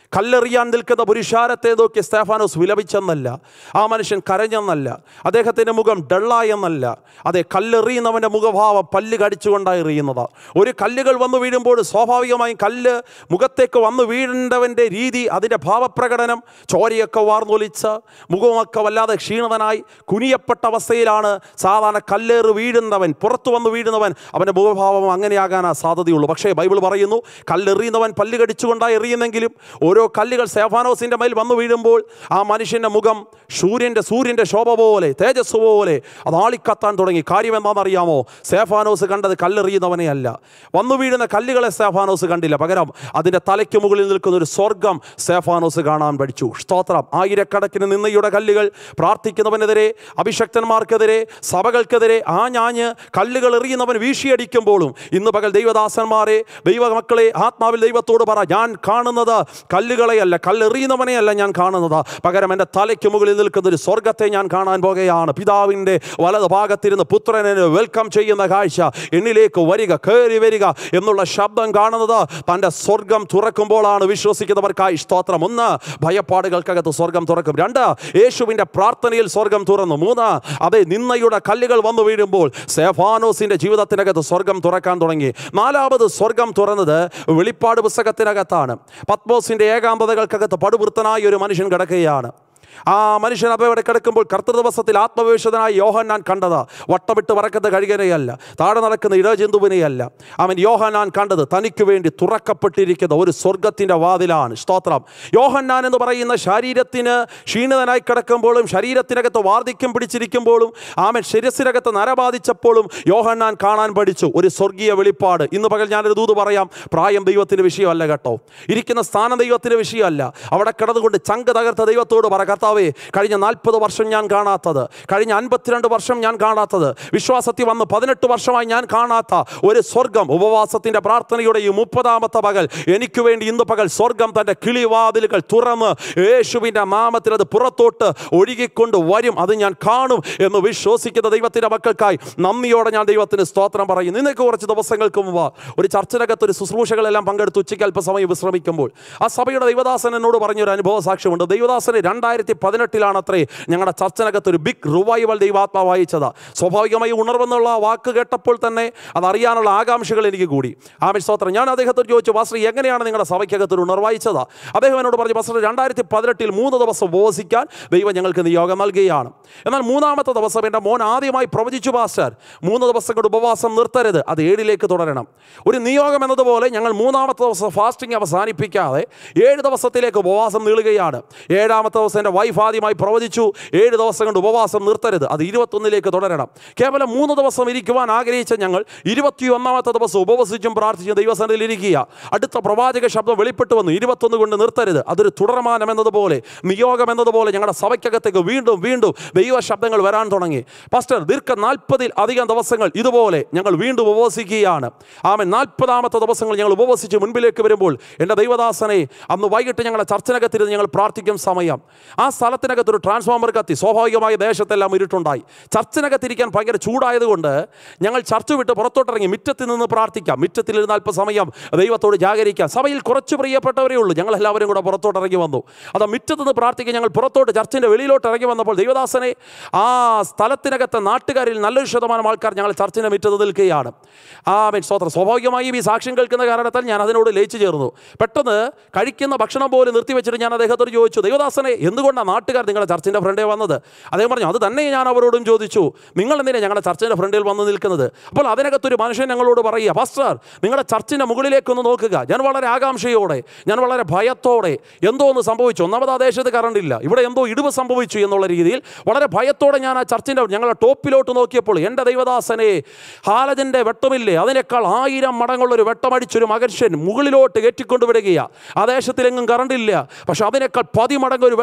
കല്ലെറിയാൻ നിൽക്കുന്ന പുരുഷാരത്തെ നോക്കി സ്തേഫാനോസ് വിലപിച്ചെന്നല്ല ആ മനുഷ്യൻ കരഞ്ഞെന്നല്ല അദ്ദേഹത്തിൻ്റെ മുഖം ഡള്ളായെന്നല്ല അതെ കല്ലെറിയുന്നവൻ്റെ മുഖഭാവം പല്ല് കടിച്ചുകൊണ്ടാണ് എറിയുന്നത് ഒരു കല്ലുകൾ വന്നു വീഴുമ്പോൾ സ്വാഭാവികമായും കല്ല് മുഖത്തേക്ക് വന്നു വീഴേണ്ടവൻ്റെ രീതി അതിൻ്റെ ഭാവപ്രകടനം ചോരയൊക്കെ വാർന്നൊലിച്ച് മുഖമൊക്കെ വല്ലാതെ ക്ഷീണിതനായി കുനിയപ്പെട്ട അവസ്ഥയിലാണ് സാധാരണ കല്ലേറ് വീഴുന്നവൻ പുറത്തു വന്ന് വീഴുന്നവൻ അവൻ്റെ മുഖഭാവം അങ്ങനെയാകാനാ സാധ്യതയുള്ളൂ പക്ഷേ ബൈബിൾ പറയുന്നു കല്ലെറിയുന്നവൻ പല്ല് കടിച്ചുകൊണ്ടാണ് എറിയുന്നെങ്കിലും ഓരോ കല്ലുകൾ സേഫാനോസിൻ്റെ മേൽ വന്നു വീഴുമ്പോൾ ആ മനുഷ്യൻ്റെ മുഖം സൂര്യൻ്റെ സൂര്യൻ്റെ ശോഭ പോലെ തേജസ് പോലെ അത് ആളിക്കത്താൻ തുടങ്ങി കാര്യം എന്താണെന്നറിയാമോ സേഫാനോസ് കണ്ടത് കല്ലെറിയുന്നവനെ അല്ല വന്നു വീഴുന്ന കല്ലുകളെ സേഫാനോസ് കണ്ടില്ല പകരം അതിൻ്റെ തലയ്ക്ക് മുകളിൽ നിൽക്കുന്ന ഒരു സ്വർഗം സേഫാനോസ് കാണാൻ പഠിച്ചു സ്തോത്രം ആയിരക്കണക്കിന് നിന്നയുടെ കല്ലുകൾ പ്രാർത്ഥിക്കുന്നവനെതിരെ അഭിഷക്തന്മാർക്കെതിരെ സഭകൾക്കെതിരെ ആ ഞാഞ്ഞ് കല്ലുകൾ എറിയുന്നവൻ വീശിയടിക്കുമ്പോഴും ഇന്ന് പകൽ ദൈവദാസന്മാരെ ദൈവമക്കളെ ആത്മാവിൽ ദൈവത്തോട് പറ ഞാൻ കാണുന്നത് കല്ലുകളെയല്ല കല്ലെറിയുന്നവനെയല്ല ഞാൻ കാണുന്നത് പകരം എൻ്റെ തലയ്ക്ക് മുകളിൽ നിൽക്കുന്ന ഒരു സ്വർഗത്തെ ഞാൻ കാണാൻ പോകുകയാണ് പിതാവിൻ്റെ വലത് ഭാഗത്തിരുന്ന് പുത്രനെ വെൽക്കം ചെയ്യുന്ന കാഴ്ച എന്നിലേക്ക് വരിക കയറി വരിക എന്നുള്ള ശബ്ദം കാണുന്നത് തൻ്റെ സ്വർഗം തുറക്കുമ്പോഴാണ് വിശ്വസിക്കുന്നവർക്കായി സ്തോത്രം ഒന്ന് ഭയപ്പാടുകൾക്കകത്ത് സ്വർഗം തുറക്കും രണ്ട് യേശുവിൻ്റെ പ്രാർത്ഥനയിൽ സ്വർഗം തുറന്നു മൂന്ന് അതെ നിന്നയുടെ കല്ലുകൾ വന്നു വീഴുമ്പോൾ സേഫാനോസിൻ്റെ ജീവിതത്തിനകത്ത് സ്വർഗം തുറക്കാൻ തുടങ്ങി നാലാമത് സ്വർഗം തുറന്നത് വെളിപ്പാട് പുസ്തകത്തിനകത്താണ് പത്മോസിൻ്റെ ഏകാന്തതകൾക്കകത്ത് പടുവൃത്തനായ ഒരു മനുഷ്യൻ കിടക്കുകയാണ് ആ മനുഷ്യൻ അവിടെ കിടക്കുമ്പോൾ കർത്തൃ ദിവസത്തിൽ ആത്മവിശ്വതനായി യോഹന്നാൻ കണ്ടത് വട്ടമിട്ട് പറക്കുന്ന കഴുകനെയല്ല താഴെ നടക്കുന്ന ഇഴജന്തുവിനെയല്ല അവൻ യോഹന്നാൻ കണ്ടത് തനിക്ക് വേണ്ടി തുറക്കപ്പെട്ടിരിക്കുന്ന ഒരു സ്വർഗത്തിൻ്റെ വാതിലാണ് സ്തോത്രം യോഹന്നാൻ എന്ന് പറയുന്ന ശരീരത്തിന് ക്ഷീണിതനായി കിടക്കുമ്പോഴും ശരീരത്തിനകത്ത് വാർദ്ധക്യം പിടിച്ചിരിക്കുമ്പോഴും ആമൻ ശിരസിനകത്ത് നരബാധിച്ചപ്പോഴും യോഹന്നാൻ കാണാൻ പഠിച്ചു ഒരു സ്വർഗീയ വെളിപ്പാട് ഇന്ന് പകൽ ഞാനൊരു ദൂത് പറയാം പ്രായം ദൈവത്തിൻ്റെ വിഷയമല്ല കേട്ടോ ഇരിക്കുന്ന സ്ഥാനം ദൈവത്തിൻ്റെ വിഷയമല്ല അവിടെ കിടന്നുകൊണ്ട് ചങ്ക് തകർത്ത ദൈവത്തോട് പറ കർത്താവേ കഴിഞ്ഞ നാൽപ്പത് വർഷം ഞാൻ കാണാത്തത് കഴിഞ്ഞ അൻപത്തിരണ്ട് വർഷം ഞാൻ കാണാത്തത് വിശ്വാസത്തിൽ വന്ന് പതിനെട്ട് വർഷമായി ഞാൻ കാണാത്ത ഒരു സ്വർഗം ഉപവാസത്തിൻ്റെ പ്രാർത്ഥനയുടെ ഈ മുപ്പതാമത്തെ പകൽ എനിക്ക് വേണ്ടി ഇന്ന് പകൽ സ്വർഗം തൻ്റെ കിളിവാതിലുകൾ തുറന്ന് യേശുവിൻ്റെ നാമത്തിൽ അത് പുറത്തോട്ട് ഒഴുകിക്കൊണ്ട് വരും അത് ഞാൻ കാണും എന്ന് വിശ്വസിക്കുന്ന ദൈവത്തിൻ്റെ മക്കൾക്കായി നന്ദിയോടെ ഞാൻ ദൈവത്തിന് സ്തോത്രം പറയുന്നു ഇന്നൊക്കെ കുറച്ച് ദിവസങ്ങൾക്ക് മുമ്പ് ഒരു ചർച്ചിനകത്ത് ഒരു ശുശ്രൂഷകളെല്ലാം പങ്കെടുത്ത് ഉച്ചയ്ക്ക് അല്പസമയം വിശ്രമിക്കുമ്പോൾ ആ സഭയുടെ ദൈവദാസൻ എന്നോട് പറഞ്ഞൊരു അനുഭവ സാക്ഷ്യമുണ്ട് ദൈവദാസന് രണ്ടായിരത്തി പതിനെട്ടിലാണ് അത്രേ ഞങ്ങളുടെ ചർച്ചിനകത്ത് ഒരു ബിഗ് റിവൈവൽ ദൈവാത്മാവ് വായിച്ചത് സ്വാഭാവികമായി ഉണർവെന്നുള്ള ആ വാക്ക് കേട്ടപ്പോൾ തന്നെ അതറിയാനുള്ള ആകാംക്ഷകൾ എനിക്ക് കൂടി ആമിഷ് സ്തോത്രം ഞാൻ അദ്ദേഹത്തോട് ചോദിച്ചു പാസ്റ്റർ എങ്ങനെയാണ് നിങ്ങളുടെ സഭയ്ക്കകത്ത് ഒരു ഉണർവായിച്ചത് അദ്ദേഹം എന്നോട് പറഞ്ഞു പാസ്റ്റർ രണ്ടായിരത്തി പതിനെട്ടിൽ മൂന്ന് ദിവസം ഉപവസിക്കാൻ ദൈവം ഞങ്ങൾക്ക് നിയോഗം നൽകുകയാണ് എന്നാൽ മൂന്നാമത്തെ ദിവസം എൻ്റെ മോൻ ആദ്യമായി പ്രവചിച്ചു പാസ്റ്റർ മൂന്ന് ദിവസം കൊണ്ട് ഉപവാസം നിർത്തരുത് അത് ഏഴിലേക്ക് തുടരണം ഒരു നിയോഗം എന്നതുപോലെ ഞങ്ങൾ മൂന്നാമത്തെ ദിവസം ഫാസ്റ്റിംഗ് അവസാനിപ്പിക്കാതെ ഏഴ് ദിവസത്തിലേക്ക് ഉപവാസം നീളുകയാണ് ഏഴാമത്തെ ദിവസം എൻ്റെ വൈഫ് ആദ്യമായി പ്രവചിച്ചു ഏഴ് ദിവസം കൊണ്ട് ഉപവാസം നിർത്തരുത് അത് ഇരുപത്തൊന്നിലേക്ക് തുടരണം കേവലം മൂന്ന് ദിവസം ഇരിക്കുവാൻ ആഗ്രഹിച്ച ഞങ്ങൾ ഇരുപത്തി ഒന്നാമത്തെ ദിവസം ഉപവസിച്ചും പ്രാർത്ഥിച്ചും ദൈവസനത്തിൽ ഇരിക്കുക അടുത്ത പ്രവാചക ശബ്ദം വെളിപ്പെട്ടു വന്നു ഇരുപത്തൊന്ന് കൊണ്ട് നിർത്തരുത് അതൊരു തുടർമാനം എന്നതുപോലെ നിയോഗം എന്നതുപോലെ ഞങ്ങളുടെ സഭയ്ക്കകത്തേക്ക് വീണ്ടും വീണ്ടും ദൈവ ശബ്ദങ്ങൾ വരാൻ തുടങ്ങി പാസ്റ്റർ ദീർഘ നാൽപ്പതിൽ അധികം ദിവസങ്ങൾ ഇതുപോലെ ഞങ്ങൾ വീണ്ടും ഉപവസിക്കുകയാണ് ആമൻ നാൽപ്പതാമത്തെ ദിവസങ്ങൾ ഞങ്ങൾ ഉപവസിച്ച് മുൻപിലേക്ക് വരുമ്പോൾ എൻ്റെ ദൈവദാസനെ അന്ന് വൈകിട്ട് ഞങ്ങളുടെ ചർച്ചിനകത്തിരുന്ന് ഞങ്ങൾ പ്രാർത്ഥിക്കും സമയം ആ സ്ഥലത്തിനകത്ത് ഒരു ട്രാൻസ്ഫോമർ കത്തി സ്വാഭാവികമായി ദേശത്തെല്ലാം ഇരുട്ടുണ്ടായി ചർച്ചിനകത്തിരിക്കാൻ ഭയങ്കര ചൂടായതുകൊണ്ട് ഞങ്ങൾ ചർച്ച വിട്ട് പുറത്തോട്ടിറങ്ങി മിറ്റത്തിൽ നിന്ന് പ്രാർത്ഥിക്കാം മിറ്റത്തിലിരുന്ന് അല്പസമയം ദൈവത്തോട് ജാഗരിക്കാം സഭയിൽ കുറച്ച് പ്രിയപ്പെട്ടവരേ ഉള്ളൂ ഞങ്ങൾ എല്ലാവരും കൂടെ പുറത്തോട്ട് ഇറങ്ങി വന്നു അത് മിറ്റത്ത് നിന്ന് പ്രാർത്ഥിക്കാൻ ഞങ്ങൾ പുറത്തോട്ട് ചർച്ചിൻ്റെ വെളിയിലോട്ട് ഇറങ്ങി വന്നപ്പോൾ ദൈവദാസനെ ആ സ്ഥലത്തിനകത്തെ നാട്ടുകാരിൽ നല്ലൊരു ശതമാനം ആൾക്കാർ ഞങ്ങൾ ചർച്ചിൻ്റെ മിറ്റത്ത് നിൽക്കുകയാണ് ആ മീൻ സ്തോത്രം സ്വാഭാവികമായും ഈ സാക്ഷ്യം കേൾക്കുന്ന കാരണത്താൽ ഞാൻ അതിനോട് ലയിച്ചു ചേർന്നു പെട്ടെന്ന് കഴിക്കുന്ന ഭക്ഷണം പോലും നിർത്തിവെച്ചിട്ട് ഞാൻ അദ്ദേഹത്തോട് ചോദിച്ചു ദൈവദാസനെ എന്തുകൊണ്ടാണ് നാട്ടുകാർ നിങ്ങളുടെ ചർച്ചിൻ്റെ ഫ്രണ്ടേ വന്നത് അദ്ദേഹം പറഞ്ഞു അത് തന്നെ ഞാൻ അവരോടും ചോദിച്ചു നിങ്ങൾ എന്തിനാണ് ഞങ്ങളുടെ ചർച്ചിൻ്റെ ഫ്രണ്ടിൽ വന്ന് നിൽക്കുന്നത് അപ്പോൾ അതിനകത്തൊരു മനുഷ്യൻ ഞങ്ങളോട് പറയുക പാസ്റ്റർ നിങ്ങളുടെ ചർച്ചിൻ്റെ മുകളിലേക്കൊന്ന് നോക്കുക ഞാൻ വളരെ ആകാംക്ഷയോടെ ഞാൻ വളരെ ഭയത്തോടെ എന്തോ ഒന്ന് സംഭവിച്ചു ഒന്നാമത് ആ ദേശത്ത് കറണ്ട് ഇല്ല ഇവിടെ എന്തോ ഇടിവ് സംഭവിച്ചു എന്നുള്ള രീതിയിൽ വളരെ ഭയത്തോടെ ഞാൻ ആ ചർച്ചിൻ്റെ ഞങ്ങളുടെ ടോപ്പിലോട്ട് നോക്കിയപ്പോൾ എൻ്റെ ദൈവദാസനെ ഹാലജൻ്റെ വെട്ടമില്ലേ അതിനേക്കാൾ ആയിരം മടങ്ങുള്ളൊരു വെട്ടമടിച്ചൊരു മകർഷ്യൻ മുകളിലോട്ട് കയറ്റിക്കൊണ്ടുവിടുകയാണ് ആ ദേശത്തിലെങ്ങും കറണ്ട് ഇല്ല പക്ഷെ അതിനേക്കാൾ പതിമടങ്ങ് ഒരു വെട്ടമടിച്ച്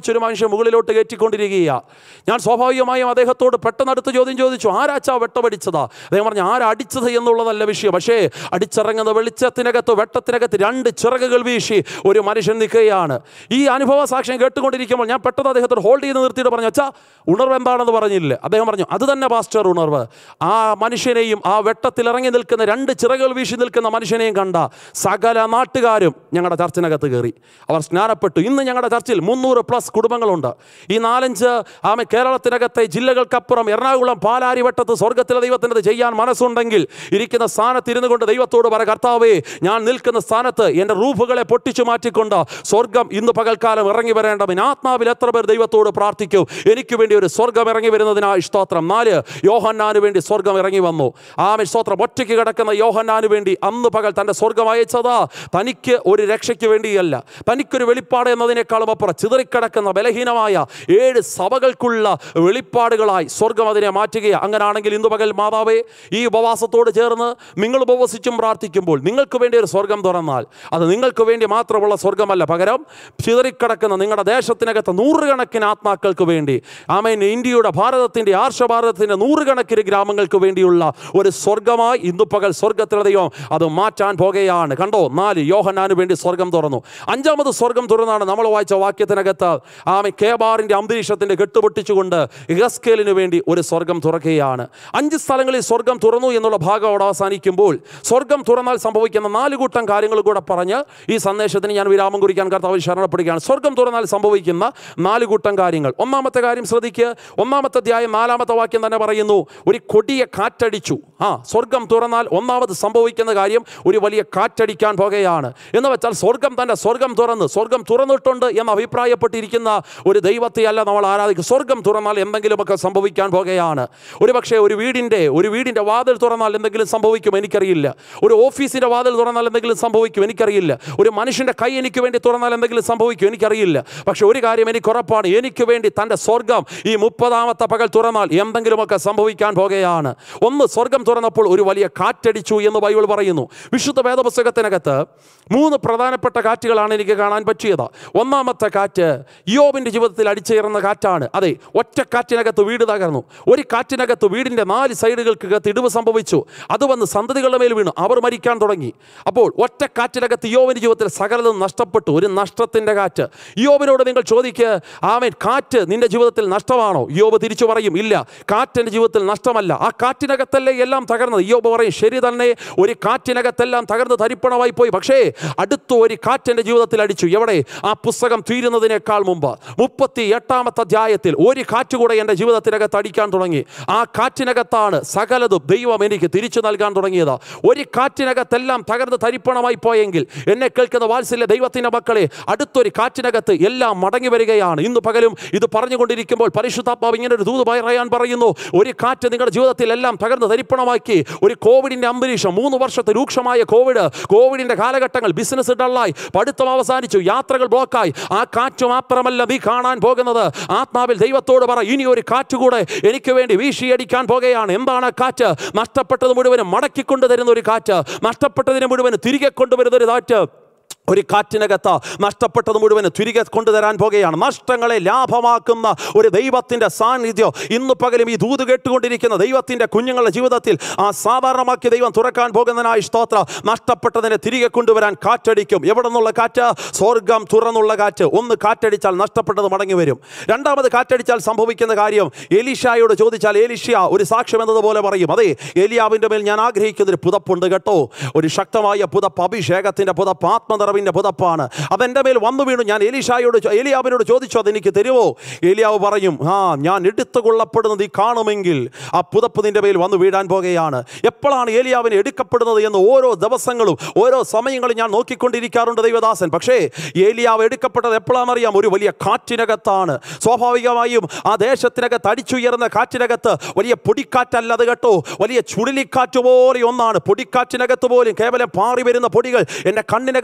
പിടിച്ചൊരു മനുഷ്യൻ മുകളിലോട്ട് കയറ്റിക്കൊണ്ടിരിക്കുകയാണ് ഞാൻ സ്വാഭാവികമായും അദ്ദേഹത്തോട് പെട്ടെന്നടുത്ത് ചോദ്യം ചോദിച്ചു ആരാച്ചാ വെട്ടമടിച്ചതാ അദ്ദേഹം പറഞ്ഞു ആരടിച്ചത് എന്നുള്ളതല്ല വിഷയം പക്ഷേ അടിച്ചിറങ്ങുന്ന വെളിച്ചത്തിനകത്ത് വെട്ടത്തിനകത്ത് രണ്ട് ചിറകുകൾ വീശി ഒരു മനുഷ്യൻ നിൽക്കുകയാണ് ഈ അനുഭവ സാക്ഷ്യം കേട്ടുകൊണ്ടിരിക്കുമ്പോൾ ഞാൻ പെട്ടെന്ന് അദ്ദേഹത്തോട് ഹോൾഡ് ചെയ്ത് നിർത്തിയിട്ട് പറഞ്ഞു അച്ഛാ ഉണർവ് എന്താണെന്ന് പറഞ്ഞില്ല അദ്ദേഹം പറഞ്ഞു അത് തന്നെ പാസ്റ്റർ ഉണർവ് ആ മനുഷ്യനെയും ആ വെട്ടത്തിൽ ഇറങ്ങി നിൽക്കുന്ന രണ്ട് ചിറകുകൾ വീശി നിൽക്കുന്ന മനുഷ്യനെയും കണ്ട സകല നാട്ടുകാരും ഞങ്ങളുടെ ചർച്ചിനകത്ത് കയറി അവർ സ്നാനപ്പെട്ടു ഇന്ന് ഞങ്ങളുടെ ചർച്ചിൽ മുന്നൂറ് പ്ലസ് കുടുംബങ്ങളുണ്ട് ഈ നാലഞ്ച് ആമ കേരളത്തിനകത്തെ ജില്ലകൾക്കപ്പുറം എറണാകുളം പാലാരി വട്ടത്ത് സ്വർഗത്തിലെ ദൈവത്തിൻ്റെ ചെയ്യാൻ മനസ്സുണ്ടെങ്കിൽ ഇരിക്കുന്ന സ്ഥാനത്ത് ഇരുന്നു കൊണ്ട് ദൈവത്തോട് പറ കർത്താവേ ഞാൻ നിൽക്കുന്ന സ്ഥാനത്ത് എൻ്റെ റൂഫുകളെ പൊട്ടിച്ചു മാറ്റിക്കൊണ്ട് സ്വർഗം ഇന്ന് പകൽക്കാലം ഇറങ്ങി വരേണ്ടതിന് ആത്മാവിൽ എത്ര പേർ ദൈവത്തോട് പ്രാർത്ഥിക്കും എനിക്ക് വേണ്ടി ഒരു സ്വർഗം ഇറങ്ങി വരുന്നതിനായി സ്തോത്രം നാല് യോഹന്നാന് വേണ്ടി സ്വർഗം ഇറങ്ങി വന്നു ആമ സ്തോത്രം ഒറ്റയ്ക്ക് കിടക്കുന്ന യോഹന്നാന് വേണ്ടി അന്ന് പകൽ തൻ്റെ സ്വർഗം അയച്ചതാ തനിക്ക് ഒരു രക്ഷയ്ക്ക് വേണ്ടിയല്ല തനിക്കൊരു വെളിപ്പാട് എന്നതിനേക്കാളും അപ്പുറം ചിതറിക്കിടക്കുന്ന ബലഹീനമായ ഏഴ് സഭകൾക്കുള്ള വെളിപ്പാടുകളായി സ്വർഗം അതിനെ മാറ്റുകയാണ് അങ്ങനാണെങ്കിൽ ഇന്ന് പകൽ മാതാവേ ഈ ഉപവാസത്തോട് ചേർന്ന് നിങ്ങൾ ഉപവസിച്ചും പ്രാർത്ഥിക്കുമ്പോൾ നിങ്ങൾക്ക് വേണ്ടി ഒരു സ്വർഗം തുറന്നാൽ അത് നിങ്ങൾക്ക് വേണ്ടി മാത്രമുള്ള സ്വർഗമല്ല പകരം ചിതറിക്കിടക്കുന്ന നിങ്ങളുടെ ദേശത്തിനകത്ത് നൂറുകണക്കിന് ആത്മാക്കൾക്ക് വേണ്ടി ആമേൻ ഇന്ത്യയുടെ ഭാരതത്തിൻ്റെ ആർഷഭാരതത്തിൻ്റെ നൂറുകണക്കിന് ഗ്രാമങ്ങൾക്ക് വേണ്ടിയുള്ള ഒരു സ്വർഗമായി ഇന്നു പകൽ സ്വർഗത്തിലെ ദൈവം അത് മാറ്റാൻ പോകുകയാണ് കണ്ടോ നാല് യോഹനാന് വേണ്ടി സ്വർഗം തുറന്നു അഞ്ചാമത് സ്വർഗം തുറന്നാണ് നമ്മൾ വായിച്ച വാക്യത്തിനകത്ത് ആമെ കേബാറിൻ്റെ അന്തരീക്ഷത്തിൻ്റെ കെട്ടുപൊട്ടിച്ചുകൊണ്ട് ഇഹസ്കേലിന് വേണ്ടി ഒരു സ്വർഗം തുറക്കുകയാണ് അഞ്ച് സ്ഥലങ്ങളിൽ സ്വർഗം തുറന്നു എന്നുള്ള ഭാഗം അവിടെ അവസാനിക്കുമ്പോൾ സ്വർഗം തുറന്നാൽ സംഭവിക്കുന്ന നാല് കൂട്ടം കാര്യങ്ങൾ കൂടെ പറഞ്ഞ് ഈ സന്ദേശത്തിന് ഞാൻ വിരാമം കുറിക്കാൻ കർത്താവ് ശരണപ്പെടുകയാണ് സ്വർഗം തുറന്നാൽ സംഭവിക്കുന്ന നാല് കൂട്ടം കാര്യങ്ങൾ ഒന്നാമത്തെ കാര്യം ശ്രദ്ധിക്കുക ഒന്നാമത്തെ അധ്യായം നാലാമത്തെ വാക്യം തന്നെ പറയുന്നു ഒരു കൊടിയ കാറ്റടിച്ചു ആ സ്വർഗം തുറന്നാൽ ഒന്നാമത് സംഭവിക്കുന്ന കാര്യം ഒരു വലിയ കാറ്റടിക്കാൻ പോകുകയാണ് എന്ന് വെച്ചാൽ സ്വർഗം തന്നെ സ്വർഗം തുറന്ന് സ്വർഗം തുറന്നിട്ടുണ്ട് എന്ന് അഭിപ്രായപ്പെട്ടിരിക്കുന്ന ഒരു ദൈവത്തെ അല്ല നമ്മൾ ആരാധിക്കും സ്വർഗം തുറന്നാൽ എന്തെങ്കിലുമൊക്കെ സംഭവിക്കാൻ പോകുകയാണ് ഒരു പക്ഷേ ഒരു വീടിൻ്റെ ഒരു വീടിൻ്റെ വാതിൽ തുറന്നാൽ എന്തെങ്കിലും സംഭവിക്കും എനിക്കറിയില്ല ഒരു ഓഫീസിൻ്റെ വാതിൽ തുറന്നാൽ എന്തെങ്കിലും സംഭവിക്കും എനിക്കറിയില്ല ഒരു മനുഷ്യൻ്റെ കൈ എനിക്ക് വേണ്ടി തുറന്നാൽ എന്തെങ്കിലും സംഭവിക്കും എനിക്കറിയില്ല പക്ഷെ ഒരു കാര്യം എനിക്ക് ഉറപ്പാണ് എനിക്ക് വേണ്ടി തൻ്റെ സ്വർഗം ഈ മുപ്പതാമത്തെ പകൽ തുറന്നാൽ എന്തെങ്കിലുമൊക്കെ സംഭവിക്കാൻ പോകുകയാണ് ഒന്ന് സ്വർഗം തുറന്നപ്പോൾ ഒരു വലിയ കാറ്റടിച്ചു എന്ന് ബൈബിൾ പറയുന്നു വിശുദ്ധ വേദപുസ്തകത്തിനകത്ത് മൂന്ന് പ്രധാനപ്പെട്ട കാറ്റുകളാണ് എനിക്ക് കാണാൻ പറ്റിയത് ഒന്നാമത്തെ കാറ്റ് യോബിൻ്റെ ജീവിതത്തിൽ അടിച്ചേറുന്ന കാറ്റാണ് അതെ ഒറ്റ കാറ്റിനകത്ത് വീട് തകർന്നു ഒരു കാറ്റിനകത്ത് വീടിൻ്റെ നാല് സൈഡുകൾക്കകത്ത് ഇടിവ് സംഭവിച്ചു അത് വന്ന് സന്തതികളുടെ മേൽ വീണു അവർ മരിക്കാൻ തുടങ്ങി അപ്പോൾ ഒറ്റ കാറ്റിനകത്ത് യോബിൻ്റെ ജീവിതത്തിൽ സകലതും നഷ്ടപ്പെട്ടു ഒരു നഷ്ടത്തിൻ്റെ കാറ്റ് യോബിനോട് നിങ്ങൾ ചോദിക്കുക ആമേൻ കാറ്റ് നിന്റെ ജീവിതത്തിൽ നഷ്ടമാണോ യോബ് തിരിച്ചു പറയും ഇല്ല കാറ്റ് എൻ്റെ ജീവിതത്തിൽ നഷ്ടമല്ല ആ കാറ്റിനകത്തല്ലേ എല്ലാം തകർന്നത് യോബ് പറയും ശരി തന്നെ ഒരു കാറ്റിനകത്തെല്ലാം തകർന്ന് തരിപ്പണമായി പോയി പക്ഷേ അടുത്ത ഒരു കാറ്റ് എൻ്റെ ജീവിതത്തിൽ അടിച്ചു എവിടെ ആ പുസ്തകം തീരുന്നതിനേക്കാൾ മുമ്പ് മുപ്പത്തി എട്ടാമത്തെ അധ്യായത്തിൽ ഒരു കാറ്റ് കൂടെ എൻ്റെ ജീവിതത്തിനകത്ത് അടിക്കാൻ തുടങ്ങി ആ കാറ്റിനകത്താണ് സകലതും ദൈവം എനിക്ക് തിരിച്ചു നൽകാൻ തുടങ്ങിയത് ഒരു കാറ്റിനകത്തെല്ലാം തകർന്ന് തരിപ്പണമായി പോയെങ്കിൽ എന്നെ കേൾക്കുന്ന വാത്സല്യ ദൈവത്തിൻ്റെ മക്കളെ അടുത്തൊരു കാറ്റിനകത്ത് എല്ലാം മടങ്ങി വരികയാണ് ഇന്ന് പകലും ഇത് പറഞ്ഞുകൊണ്ടിരിക്കുമ്പോൾ പരിശുദ്ധാത്മാവ് ഇങ്ങനെ ഒരു ദൂത് പറയാൻ പറയുന്നു ഒരു കാറ്റ് നിങ്ങളുടെ ജീവിതത്തിൽ എല്ലാം തകർന്ന് തരിപ്പണമാക്കി ഒരു കോവിഡിൻ്റെ അന്തരീക്ഷം മൂന്ന് വർഷത്തെ രൂക്ഷമായ കോവിഡ് കോവിഡിൻ്റെ കാലഘട്ടങ്ങൾ ബിസിനസ് ഡള്ളായി പഠിത്തം അവസാനിച്ചു യാത്രകൾ ബ്ലോക്കായി ആ കാറ്റ് മാത്രമല്ല നീ കാണാൻ പോകുന്നത് ആത്മാവിൽ ദൈവത്തോട് പറ ഇനി ഒരു കാറ്റ് കൂടെ എനിക്ക് വേണ്ടി വീശിയടിക്കാൻ പോകുകയാണ് എന്താണ് ആ കാറ്റ് നഷ്ടപ്പെട്ടത് മുഴുവനും മടക്കിക്കൊണ്ടു തരുന്ന ഒരു കാറ്റ് നഷ്ടപ്പെട്ടതിന് മുഴുവനും തിരികെ കൊണ്ടുവരുന്ന ഒരു കാറ്റ് ഒരു കാറ്റിനകത്ത് നഷ്ടപ്പെട്ടത് മുഴുവൻ തിരികെ കൊണ്ടുതരാൻ പോകുകയാണ് നഷ്ടങ്ങളെ ലാഭമാക്കുന്ന ഒരു ദൈവത്തിൻ്റെ സാന്നിധ്യം ഇന്ന് പകലും ഈ ദൂത് കേട്ടുകൊണ്ടിരിക്കുന്ന ദൈവത്തിൻ്റെ കുഞ്ഞുങ്ങളുടെ ജീവിതത്തിൽ ആ സാധാരണമാക്കി ദൈവം തുറക്കാൻ പോകുന്നതിനായി സ്തോത്ര നഷ്ടപ്പെട്ടതിനെ തിരികെ കൊണ്ടുവരാൻ കാറ്റടിക്കും എവിടെ നിന്നുള്ള കാറ്റ് സ്വർഗം തുറന്നുള്ള കാറ്റ് ഒന്ന് കാറ്റടിച്ചാൽ നഷ്ടപ്പെട്ടത് മടങ്ങി വരും രണ്ടാമത് കാറ്റടിച്ചാൽ സംഭവിക്കുന്ന കാര്യം എലിഷായോട് ചോദിച്ചാൽ എലിഷ്യ ഒരു സാക്ഷ്യം എന്നതുപോലെ പറയും അതെ ഏലിയാവിൻ്റെ മേൽ ഞാൻ ആഗ്രഹിക്കുന്ന ഒരു പുതപ്പുണ്ട് കേട്ടോ ഒരു ശക്തമായ പുതപ്പ് അഭിഷേകത്തിൻ്റെ പുതപ്പ് ആത്മനിറവിൻ്റെ പുതപ്പാണ് അതെൻ്റെ മേൽ വന്നു വീണു ഞാൻ എലിഷായോട് ചോ- ഏലിയാവിനോട് ചോദിച്ചു അതെനിക്ക് തരുമോ ഏലിയാവ് പറയും ആ ഞാൻ എടുത്തു കൊള്ളപ്പെടുന്നത് ഈ കാണുമെങ്കിൽ ആ പുതപ്പ് നിൻ്റെ മേൽ വന്നു വീഴാൻ പോകുകയാണ് എപ്പോഴാണ് ഏലിയാവിന് എടുക്കപ്പെടുന്നത് എന്ന് ഓരോ ദിവസങ്ങളും ഓരോ സമയങ്ങളും ഞാൻ നോക്കിക്കൊണ്ടിരിക്കാറുണ്ട് ദൈവദാസൻ പക്ഷേ ഏലിയാവ് എടുക്കപ്പെട്ടത് എപ്പോഴാണെന്നറിയാം ഒരു വലിയ കാറ്റിനകത്താണ് സ്വാഭാവികമായും ആ ദേശത്തിനകത്ത് അടിച്ചുയർന്ന കാറ്റിനകത്ത് വലിയ പൊടിക്കാറ്റല്ല അത് കേട്ടോ വലിയ ചുഴലിക്കാറ്റ് പോലെ ഒന്നാണ് പൊടിക്കാറ്റിനകത്ത് പോലും കേവലം പാറി വരുന്ന പൊടികൾ എൻ്റെ കണ്ണിനകത്ത് കയറി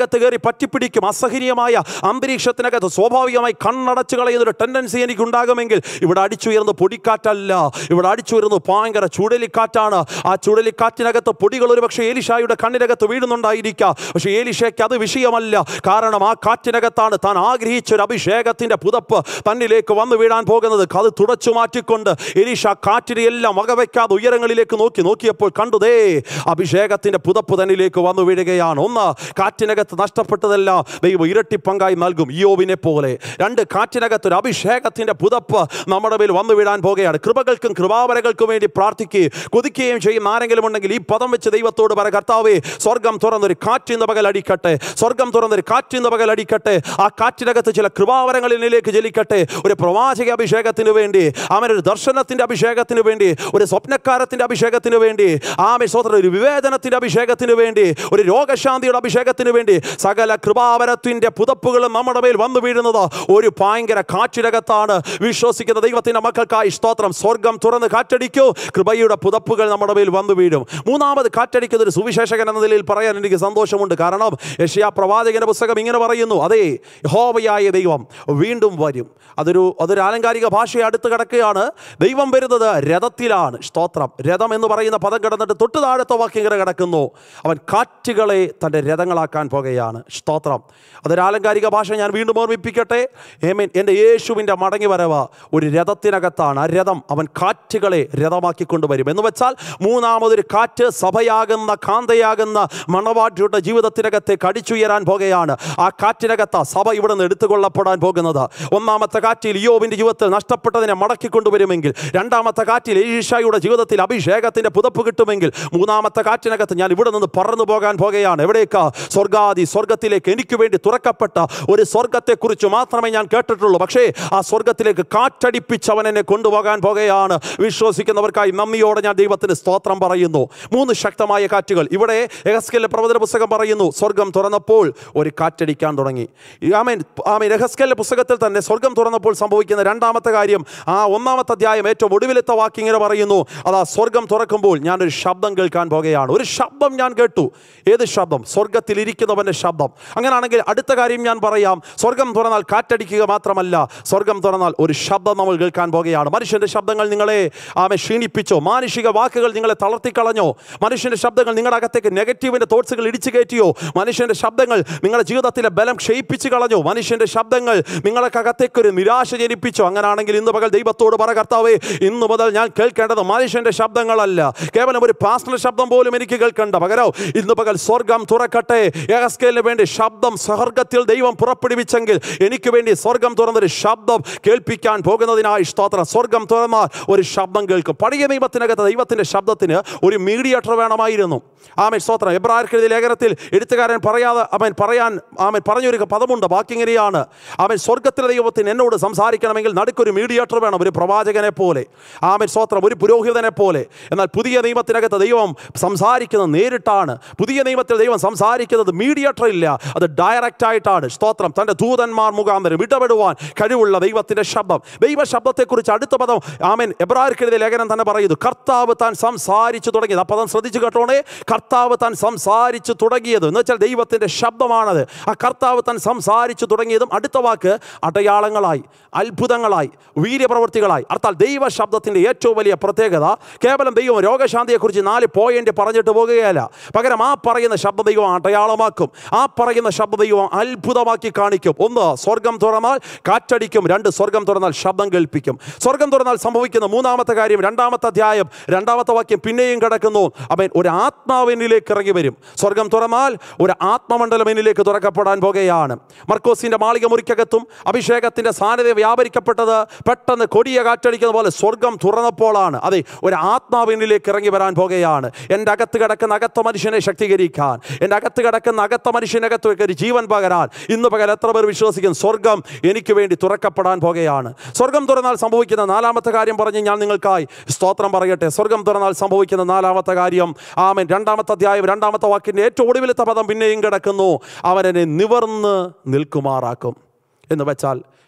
പറ്റിപ്പിടിക്കും അസഹനീയമായ അന്തരീക്ഷത്തിനകത്ത് സ്വാഭാവികമായി കണ്ണടച്ചു കളയുന്ന ഒരു ടെൻഡൻസി എനിക്കുണ്ടാകുമെങ്കിൽ ഇവിടെ അടിച്ചുയർന്ന് പൊടിക്കാറ്റല്ല ഇവിടെ അടിച്ചുയർന്ന് ഭയങ്കര ചുഴലിക്കാറ്റാണ് ആ ചുഴലിക്കാറ്റിനകത്ത് പൊടികൾ ഒരു പക്ഷേ ഏലിഷായുടെ കണ്ണിനകത്ത് വീഴുന്നുണ്ടായിരിക്കാം പക്ഷേ ഏലിഷയ്ക്ക് അത് വിഷയമല്ല കാരണം ആ കാറ്റിനകത്താണ് താൻ ആഗ്രഹിച്ച ഒരു അഭിഷേകത്തിന്റെ പുതപ്പ് തന്നിലേക്ക് വന്നു വീഴാൻ പോകുന്നത് അത് തുടച്ചു മാറ്റിക്കൊണ്ട് എലീഷ കാറ്റിനെ എല്ലാം വകവയ്ക്കാതെ ഉയരങ്ങളിലേക്ക് നോക്കി നോക്കിയപ്പോൾ കണ്ടുതേ അഭിഷേകത്തിന്റെ പുതപ്പ് തന്നിലേക്ക് വന്നു വീഴുകയാണ് ഒന്ന് കാറ്റിനകത്ത് നഷ്ടപ്പെട്ടതെല്ലാം ദൈവം ഇരട്ടി പങ്കായി നൽകും യോവിനെ പോലെ രണ്ട് കാറ്റിനകത്ത് ഒരു അഭിഷേകത്തിന്റെ പുതപ്പ് നമ്മുടെ മേൽ വന്നു വീഴാൻ പോകുകയാണ് കൃപകൾക്കും കൃപാവരകൾക്കും വേണ്ടി പ്രാർത്ഥിക്കുകയും കൊതിക്കുകയും ചെയ്യുന്ന ആരെങ്കിലും ഉണ്ടെങ്കിൽ ഈ പദം വെച്ച് ദൈവത്തോട് പറ കർത്താവേ സ്വർഗം തുറന്നൊരു കാറ്റിന്ന് പകൽ അടിക്കട്ടെ സ്വർഗം തുറന്നൊരു കാറ്റിന്ന് പകൽ അടിക്കട്ടെ ആ കാറ്റിനകത്ത് ചില കൃപാവരങ്ങളിലേക്ക് ജലിക്കട്ടെ ഒരു പ്രവാചക അഭിഷേകത്തിന് വേണ്ടി അവനൊരു ദർശനത്തിന്റെ അഭിഷേകത്തിന് വേണ്ടി ഒരു സ്വപ്നക്കാരത്തിന്റെ അഭിഷേകത്തിന് വേണ്ടി ആമേ സ്വതന്ത്ര ഒരു വിവേചനത്തിന്റെ അഭിഷേകത്തിന് വേണ്ടി ഒരു രോഗശാന്തിയുടെ അഭിഷേകത്തിന് വേണ്ടി സകല കൃപാവരത്തിന്റെ പുതപ്പുകളും നമ്മുടെ മേൽ വന്നു വീഴുന്നത് ഒരു ഭയങ്കര കാറ്റിനകത്താണ് വിശ്വസിക്കുന്ന ദൈവത്തിന്റെ മക്കൾക്കായി സ്തോത്രം സ്വർഗം തുറന്ന് കാറ്റടിക്കൂ കൃപയുടെ പുതപ്പുകൾ നമ്മുടെ മേൽ വന്നു വീഴും മൂന്നാമത് കാറ്റടിക്കുന്ന ഒരു സുവിശേഷകൻ എന്ന നിലയിൽ പറയാൻ എനിക്ക് സന്തോഷമുണ്ട് കാരണം യഷ്യാ പ്രവാചകന്റെ പുസ്തകം ഇങ്ങനെ പറയുന്നു അതെ യഹോവയായ ദൈവം വീണ്ടും വരും അതൊരു അതൊരു ആലങ്കാരിക ഭാഷയെ അടുത്ത് കിടക്കുകയാണ് ദൈവം വരുന്നത് രഥത്തിലാണ് സ്തോത്രം രഥം എന്ന് പറയുന്ന പദം കിടന്നിട്ട് തൊട്ട് താഴത്തെ വാക്യം ഇങ്ങനെ കിടക്കുന്നു അവൻ കാറ്റുകളെ തൻ്റെ രഥങ്ങളാക്കാൻ പോകുകയാണ് സ്തോത്രം അതൊരു ആലങ്കാരിക ഭാഷ ഞാൻ വീണ്ടും ഓർമ്മിപ്പിക്കട്ടെ ഏമേൻ എൻ്റെ യേശുവിൻ്റെ മടങ്ങി വരവ് ഒരു രഥത്തിനകത്താണ് ആ രഥം അവൻ കാറ്റുകളെ രഥമാക്കി കൊണ്ടുവരും എന്ന് വെച്ചാൽ മൂന്നാമതൊരു കാറ്റ് സഭയാകുന്ന കാന്തയാകുന്ന മണവാട്ടിയുടെ ജീവിതത്തിനകത്തേക്ക് അടിച്ചുയരാൻ പോകുകയാണ് ആ കാറ്റിനകത്ത സഭ ഇവിടെ നിന്ന് എടുത്തുകൊള്ളപ്പെടാൻ പോകുന്നത് ഒന്നാമത്തെ കാറ്റിൽ യോവിൻ്റെ ജീവിതത്തിൽ നഷ്ടപ്പെട്ടതിനെ മടക്കി കൊണ്ടുവരുമെങ്കിൽ രണ്ടാമത്തെ കാറ്റിൽ ഈശായുടെ ജീവിതത്തിൽ അഭിഷേകത്തിൻ്റെ പുതപ്പ് കിട്ടുമെങ്കിൽ മൂന്നാമത്തെ കാറ്റിനകത്ത് ഞാൻ ഇവിടെ നിന്ന് പറന്നു പോകാൻ പോകുകയാണ് എവിടേക്കാ സ്വർഗാദി സ്വർഗത്തിലേക്ക് എനിക്ക് വേണ്ടി തുറക്കപ്പെട്ട ഒരു സ്വർഗത്തെക്കുറിച്ച് മാത്രമേ ഞാൻ കേട്ടിട്ടുള്ളൂ പക്ഷേ ആ സ്വർഗത്തിലേക്ക് കാറ്റടിപ്പിച്ച് അവൻ എന്നെ കൊണ്ടുപോകാൻ പോകുകയാണ് വിശ്വസിക്കുന്നവർക്കായി നന്ദിയോടെ ഞാൻ ദൈവത്തിന് സ്തോത്രം പറയുന്നു മൂന്ന് ശക്തമായ കാറ്റുകൾ ഇവിടെ എഹസ്കലിലെ പ്രവചന പുസ്തകം പറയുന്നു സ്വർഗം തുറന്നപ്പോൾ ഒരു കാറ്റടിക്കാൻ തുടങ്ങി ആമേൻ ആമേൻ എഹസ്കലിലെ പുസ്തകത്തിൽ തന്നെ സ്വർഗം തുറന്നപ്പോൾ സംഭവിക്കുന്ന രണ്ടാമത്തെ കാര്യം ആ ഒന്നാമത്തെ അധ്യായം ഏറ്റവും ഒടുവിലത്തെ വാക്ക് ഇങ്ങനെ പറയുന്നു അതാ സ്വർഗം തുറക്കുമ്പോൾ ഞാനൊരു ശബ്ദം കേൾക്കാൻ പോകുകയാണ് ഒരു ശബ്ദം ഞാൻ കേട്ടു ഏത് ശബ്ദം സ്വർഗത്തിൽ ഇരിക്കുന്നവൻ്റെ ശബ്ദം അങ്ങനെയാണെങ്കിൽ അടുത്ത കാര്യം ഞാൻ പറയാം സ്വർഗം തുറന്നാൽ കാറ്റടിക്കുക മാത്രമല്ല സ്വർഗം തുറന്നാൽ ഒരു ശബ്ദം നമ്മൾ കേൾക്കാൻ പോകുകയാണ് മനുഷ്യൻ്റെ ശബ്ദങ്ങൾ നിങ്ങളെ ആമെ ക്ഷീണിപ്പിച്ചോ മാനുഷിക വാക്കുകൾ നിങ്ങളെ തളർത്തിക്കളഞ്ഞോ മനുഷ്യൻ്റെ ശബ്ദങ്ങൾ നിങ്ങളുടെ അകത്തേക്ക് നെഗറ്റീവിൻ്റെ തോട്ട്സുകൾ ഇടിച്ചു കയറ്റിയോ മനുഷ്യൻ്റെ ശബ്ദങ്ങൾ നിങ്ങളുടെ ജീവിതത്തിലെ ബലം ക്ഷയിപ്പിച്ച് കളഞ്ഞോ മനുഷ്യൻ്റെ ശബ്ദങ്ങൾ നിങ്ങൾക്ക് അകത്തേക്ക് ഒരു നിരാശ ജനിപ്പിച്ചോ അങ്ങനാണെങ്കിൽ ഇന്ന് പകൽ ദൈവത്തോട് പറ കർത്താവേ ഇന്ന് മുതൽ ഞാൻ കേൾക്കേണ്ടത് മനുഷ്യൻ്റെ ശബ്ദങ്ങളല്ല കേവലം ഒരു പാസ്റ്റർ ശബ്ദം പോലും എനിക്ക് കേൾക്കണ്ട പകരം ഇന്ന് പകൽ സ്വർഗം തുറക്കട്ടെ യഹസ്കേലിന് വേണ്ടി ശബ്ദം സ്വർഗത്തിൽ ദൈവം പുറപ്പെടുവിച്ചെങ്കിൽ എനിക്ക് വേണ്ടി സ്വർഗം തുറന്നൊരു ശബ്ദം കേൾപ്പിക്കാൻ പോകുന്നതിനായി സ്തോത്രം സ്വർഗം തുറന്നാൽ ഒരു ശബ്ദം കേൾക്കും പഴയ നിയമത്തിനകത്ത് ദൈവത്തിൻ്റെ ശബ്ദത്തിന് ഒരു മീഡിയേറ്റർ വേണമായിരുന്നു ആമൻ സ്തോത്രം എബ്രാർക്കെഴുതിയ ലേഖനത്തിൽ എഴുത്തുകാരൻ പറയാതെ അവൻ പറയാൻ ആമൻ പറഞ്ഞൊരു പദമുണ്ട് ബാക്കി ഇങ്ങനെയാണ് അവൻ സ്വർഗത്തിലെ ദൈവത്തിന് എന്നോട് സംസാരിക്കണമെങ്കിൽ നടുക്കൊരു മീഡിയേറ്റർ വേണം ഒരു പ്രവാചകനെ പോലെ ആമൻ സ്തോത്രം ഒരു പുരോഹിതനെ പോലെ എന്നാൽ പുതിയ നിയമത്തിനകത്ത് ദൈവം സംസാരിക്കുന്നത് നേരിട്ടാണ് പുതിയ നിയമത്തിൽ ദൈവം സംസാരിക്കുന്നത് മീഡിയേറ്റർ ഇല്ല അത് ഡയറക്റ്റ് ആയിട്ടാണ് സ്തോത്രം തൻ്റെ ദൂതന്മാർ മുഖാന്തരം ഇടപെടുവാൻ കഴിവുള്ള ദൈവത്തിൻ്റെ ശബ്ദം ദൈവ ശബ്ദത്തെക്കുറിച്ച് അടുത്ത പദം ആമൻ എബ്രാർക്കെഴുതിയ ലേഖനം തന്നെ പറയുന്നു കർത്താവ് താൻ സംസാരിച്ചു തുടങ്ങിയത് ആ പദം ശ്രദ്ധിച്ചു കേട്ടോണേ കർത്താവ് താൻ സംസാരിച്ചു തുടങ്ങിയത് എന്ന് വെച്ചാൽ ദൈവത്തിൻ്റെ ശബ്ദമാണത് ആ കർത്താവ് താൻ സംസാരിച്ചു തുടങ്ങിയതും അടുത്ത വാക്ക് അടയാളങ്ങളായി അത്ഭുതങ്ങളായി വീര്യപ്രവൃത്തികളായി അർത്ഥാൽ ദൈവ ശബ്ദത്തിൻ്റെ ഏറ്റവും വലിയ പ്രത്യേകത കേവലം ദൈവം രോഗശാന്തിയെക്കുറിച്ച് നാല് പോയിന്റ് പറഞ്ഞിട്ട് പോകുകയല്ല പകരം ആ പറയുന്ന ശബ്ദ ദൈവം അടയാളമാക്കും ആ പറയുന്ന ശബ്ദ ദൈവം അത്ഭുതമാക്കി കാണിക്കും ഒന്ന് സ്വർഗം തുറന്നാൽ കാറ്റടിക്കും രണ്ട് സ്വർഗം തുറന്നാൽ ശബ്ദം കേൾപ്പിക്കും സ്വർഗം തുറന്നാൽ സംഭവിക്കുന്ന മൂന്നാമത്തെ കാര്യം രണ്ടാമത്തെ അധ്യായം രണ്ടാമത്തെ വാക്യം പിന്നെയും കിടക്കുന്നു അവൻ ഒരു ആത്മാവിനിലേക്ക് ഇറങ്ങി വരും സ്വർഗം തുറന്നാൽ ഒരു ആത്മമണ്ഡലം എന്നിലേക്ക് തുറക്കപ്പെടാൻ പോകുകയാണ് മർക്കോസിന്റെ മാളിക മുറിക്കകത്തും അഭിഷേകത്തിന്റെ സാന്നിധ്യം വ്യാപരിക്കപ്പെട്ടത് പെട്ടെന്ന് കൊടിയ കാറ്റടിക്കുന്ന പോലെ സ്വർഗം തുറന്നപ്പോഴാണ് അതെ ഒരു ആത്മാവിനിലേക്ക് ഇറങ്ങി വരാൻ പോകുകയാണ് എൻ്റെ അകത്ത് കിടക്കുന്ന അകത്ത മനുഷ്യനെ ശക്തീകരിക്കാൻ എൻ്റെ അകത്ത് കിടക്കുന്ന അകത്ത മനുഷ്യനകത്ത് ഒരു ജീവൻ പകരാൻ ഇന്ന് പകൽ എത്ര പേർ വിശ്വസിക്കും സ്വർഗം എനിക്ക് വേണ്ടി തുറക്കപ്പെടാൻ പോകുകയാണ് സ്വർഗം തുറന്നാൽ സംഭവിക്കുന്ന നാലാമത്തെ കാര്യം പറഞ്ഞ് ഞാൻ നിങ്ങൾക്കായി സ്തോത്രം പറയട്ടെ സ്വർഗം തുറന്നാൽ സംഭവിക്കുന്ന നാലാമത്തെ കാര്യം ആമൻ രണ്ടാമത്തെ അധ്യായം രണ്ടാമത്തെ വാക്കിൻ്റെ ഏറ്റവും ഒടുവിലത്തെ പദം പിന്നെയും കിടക്കുന്നു അവനെ നിവർന്ന് നിൽക്കുമാറാക്കും എന്ന് വെച്ചാൽ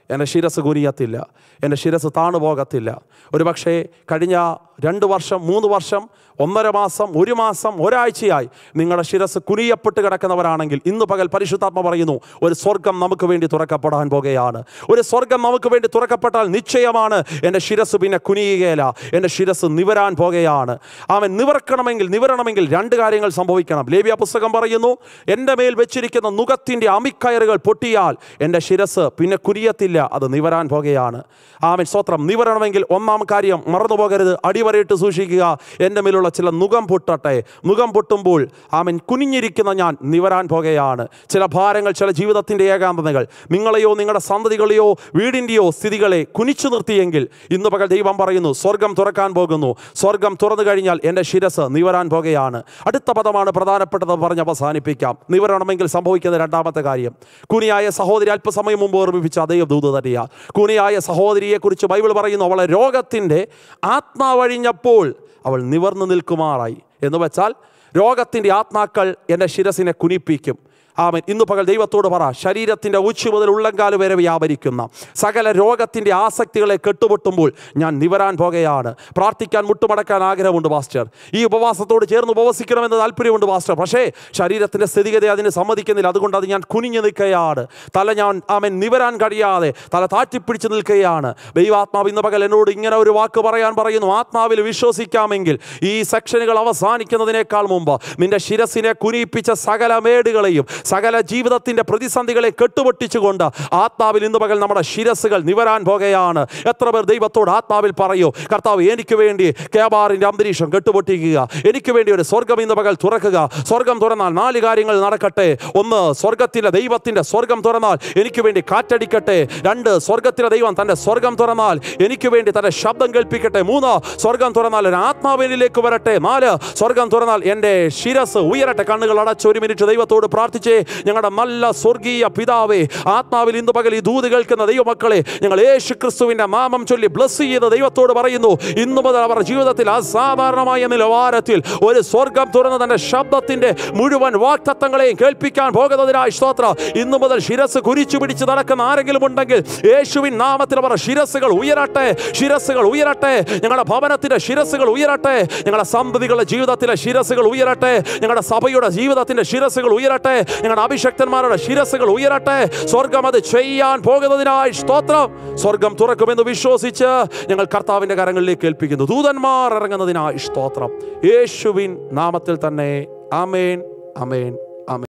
എൻ്റെ ശിരസ് കുനിയത്തില്ല എൻ്റെ ശിരസ് താണു പോകത്തില്ല ഒരു പക്ഷേ കഴിഞ്ഞ രണ്ട് വർഷം മൂന്ന് വർഷം ഒന്നര മാസം ഒരു മാസം ഒരാഴ്ചയായി നിങ്ങളുടെ ശിരസ് കുനിയപ്പെട്ട് കിടക്കുന്നവരാണെങ്കിൽ ഇന്ന് പകൽ പരിശുദ്ധാത്മ പറയുന്നു ഒരു സ്വർഗം നമുക്ക് വേണ്ടി തുറക്കപ്പെടാൻ പോകുകയാണ് ഒരു സ്വർഗം നമുക്ക് വേണ്ടി തുറക്കപ്പെട്ടാൽ നിശ്ചയമാണ് എൻ്റെ ശിരസ് പിന്നെ കുനിയുകയില്ല എൻ്റെ ശിരസ് നിവരാൻ പോകുകയാണ് അവൻ നിവർക്കണമെങ്കിൽ നിവരണമെങ്കിൽ രണ്ട് കാര്യങ്ങൾ സംഭവിക്കണം ലേവ്യ പുസ്തകം പറയുന്നു എൻ്റെ മേൽ വെച്ചിരിക്കുന്ന നുഖത്തിൻ്റെ അമിക്കയറുകൾ പൊട്ടിയാൽ എൻ്റെ ശിരസ് പിന്നെ കുനിയത്തില്ല അത് നിവരാൻ പോകുകയാണ് ആമൻ സ്തോത്രം നിവരണമെങ്കിൽ ഒന്നാം കാര്യം മറന്നു പോകരുത് അടിവരയിട്ട് സൂക്ഷിക്കുക എൻ്റെ മേലുള്ള ചില നുഖം പൊട്ടട്ടെ നുഖം പൊട്ടുമ്പോൾ ആമൻ കുനിഞ്ഞിരിക്കുന്ന ഞാൻ നിവരാൻ പോകുകയാണ് ചില ഭാരങ്ങൾ ചില ജീവിതത്തിൻ്റെ ഏകാന്തതകൾ നിങ്ങളെയോ നിങ്ങളുടെ സന്തതികളെയോ വീടിൻ്റെയോ സ്ഥിതികളെ കുനിച്ചു നിർത്തിയെങ്കിൽ ഇന്ന് പകൽ ദൈവം പറയുന്നു സ്വർഗം തുറക്കാൻ പോകുന്നു സ്വർഗം തുറന്നു കഴിഞ്ഞാൽ എൻ്റെ ശിരസ് നിവരാൻ പോകുകയാണ് അടുത്ത പദമാണ് പ്രധാനപ്പെട്ടത് പറഞ്ഞ് അവസാനിപ്പിക്കാം നിവരണമെങ്കിൽ സംഭവിക്കുന്ന രണ്ടാമത്തെ കാര്യം കുനിയായ സഹോദരി അല്പസമയം മുമ്പ് ഓർമ്മിപ്പിച്ച അതേ ദൂത് തന്നെയാണ് കുനിയായ സഹോദരിയെക്കുറിച്ച് ബൈബിൾ പറയുന്നു അവളെ രോഗത്തിൻ്റെ ആത്മാവഴിഞ്ഞപ്പോൾ അവൾ നിവർന്നു നിൽക്കുമാറായി എന്ന് വെച്ചാൽ രോഗത്തിൻ്റെ ആത്മാക്കൾ എൻ്റെ ശിരസിനെ കുനിപ്പിക്കും ആമൻ ഇന്ന് പകൽ ദൈവത്തോട് പറ ശരീരത്തിൻ്റെ ഉച്ച മുതൽ ഉള്ളങ്കാല് വരെ വ്യാപരിക്കുന്ന സകല രോഗത്തിൻ്റെ ആസക്തികളെ കെട്ടുപൊട്ടുമ്പോൾ ഞാൻ നിവരാൻ പോകുകയാണ് പ്രാർത്ഥിക്കാൻ മുട്ടുമടക്കാൻ ആഗ്രഹമുണ്ട് പാസ്റ്റർ ഈ ഉപവാസത്തോട് ചേർന്ന് ഉപവസിക്കണമെന്ന് താല്പര്യമുണ്ട് പാസ്റ്റർ പക്ഷേ ശരീരത്തിൻ്റെ സ്ഥിതിഗതി അതിന് സമ്മതിക്കുന്നില്ല അതുകൊണ്ട് അത് ഞാൻ കുനിഞ്ഞു നിൽക്കുകയാണ് തല ഞാൻ ആമൻ നിവരാൻ കഴിയാതെ തല താറ്റിപ്പിടിച്ച് നിൽക്കുകയാണ് ദൈവാത്മാവ് ഇന്ന് പകൽ എന്നോട് ഇങ്ങനെ ഒരു വാക്ക് പറയാൻ പറയുന്നു ആത്മാവിൽ വിശ്വസിക്കാമെങ്കിൽ ഈ സെക്ഷനുകൾ അവസാനിക്കുന്നതിനേക്കാൾ മുമ്പ് നിന്റെ ശിരസിനെ കുനിയിപ്പിച്ച സകല മേടുകളെയും സകല ജീവിതത്തിൻ്റെ പ്രതിസന്ധികളെ കെട്ടുപൊട്ടിച്ചുകൊണ്ട് ആത്മാവിൽ ഇന്ന് പകൽ നമ്മുടെ ശിരസുകൾ നിവരാൻ പോകുകയാണ് എത്ര പേർ ദൈവത്തോട് ആത്മാവിൽ പറയൂ കർത്താവ് എനിക്ക് വേണ്ടി കേബാറിൻ്റെ അന്തരീക്ഷം കെട്ടുപൊട്ടിക്കുക എനിക്ക് വേണ്ടി ഒരു സ്വർഗം ഇന്ന് പകൽ തുറക്കുക സ്വർഗം തുറന്നാൽ നാല് കാര്യങ്ങൾ നടക്കട്ടെ ഒന്ന് സ്വർഗത്തിലെ ദൈവത്തിൻ്റെ സ്വർഗം തുറന്നാൽ എനിക്ക് വേണ്ടി കാറ്റടിക്കട്ടെ രണ്ട് സ്വർഗത്തിലെ ദൈവം തൻ്റെ സ്വർഗം തുറന്നാൽ എനിക്ക് വേണ്ടി തൻ്റെ ശബ്ദം കേൾപ്പിക്കട്ടെ മൂന്ന് സ്വർഗം തുറന്നാൽ ഒരു ആത്മാവിനിലേക്ക് വരട്ടെ നാല് സ്വർഗം തുറന്നാൽ എൻ്റെ ശിരസ് ഉയരട്ടെ കണ്ണുകൾ അടച്ച് ഒരു മിനിറ്റ് ദൈവത്തോട് പ്രാർത്ഥിച്ചേ ഞങ്ങളുടെ നല്ല സ്വർഗീയ പിതാവേ ആത്മാവിൽ ഇന്ന് പകൽ ഈ ദൂത് കേൾക്കുന്ന ദൈവമക്കളെ ഞങ്ങൾ യേശു ക്രിസ്തുവിൻ്റെ നാമം ചൊല്ലി ബ്ലസ് ചെയ്ത് ദൈവത്തോട് പറയുന്നു ഇന്നു മുതൽ അവർ ജീവിതത്തിൽ അസാധാരണമായ നിലവാരത്തിൽ ഒരു സ്വർഗം തുറന്ന് തന്റെ ശബ്ദത്തിന്റെ മുഴുവൻ വാക്തത്വങ്ങളെയും കേൾപ്പിക്കാൻ പോകുന്നതിനായി സ്തോത്ര ഇന്നു മുതൽ ശിരസ് കുരിച്ചു പിടിച്ച് നടക്കുന്ന ആരെങ്കിലും ഉണ്ടെങ്കിൽ യേശുവിൻ നാമത്തിൽ അവർ ശിരസുകൾ ഉയരട്ടെ ശിരസുകൾ ഉയരട്ടെ ഞങ്ങളുടെ ഭവനത്തിന്റെ ശിരസുകൾ ഉയരട്ടെ ഞങ്ങളുടെ സന്തതികളുടെ ജീവിതത്തിലെ ശിരസുകൾ ഉയരട്ടെ ഞങ്ങളുടെ സഭയുടെ ജീവിതത്തിന്റെ ശിരസുകൾ ഉയരട്ടെ ഞങ്ങളുടെ അഭിഷക്തന്മാരുടെ ശിരസുകൾ ഉയരട്ടെ സ്വർഗം അത് ചെയ്യാൻ പോകുന്നതിനായി സ്തോത്രം സ്വർഗം തുറക്കുമെന്ന് വിശ്വസിച്ച് ഞങ്ങൾ കർത്താവിന്റെ കരങ്ങളിലേക്ക് ഏൽപ്പിക്കുന്നു ദൂതന്മാർ ഇറങ്ങുന്നതിനായി സ്തോത്രം യേശുവിൻ നാമത്തിൽ തന്നെ ആമേൻ അമേൻ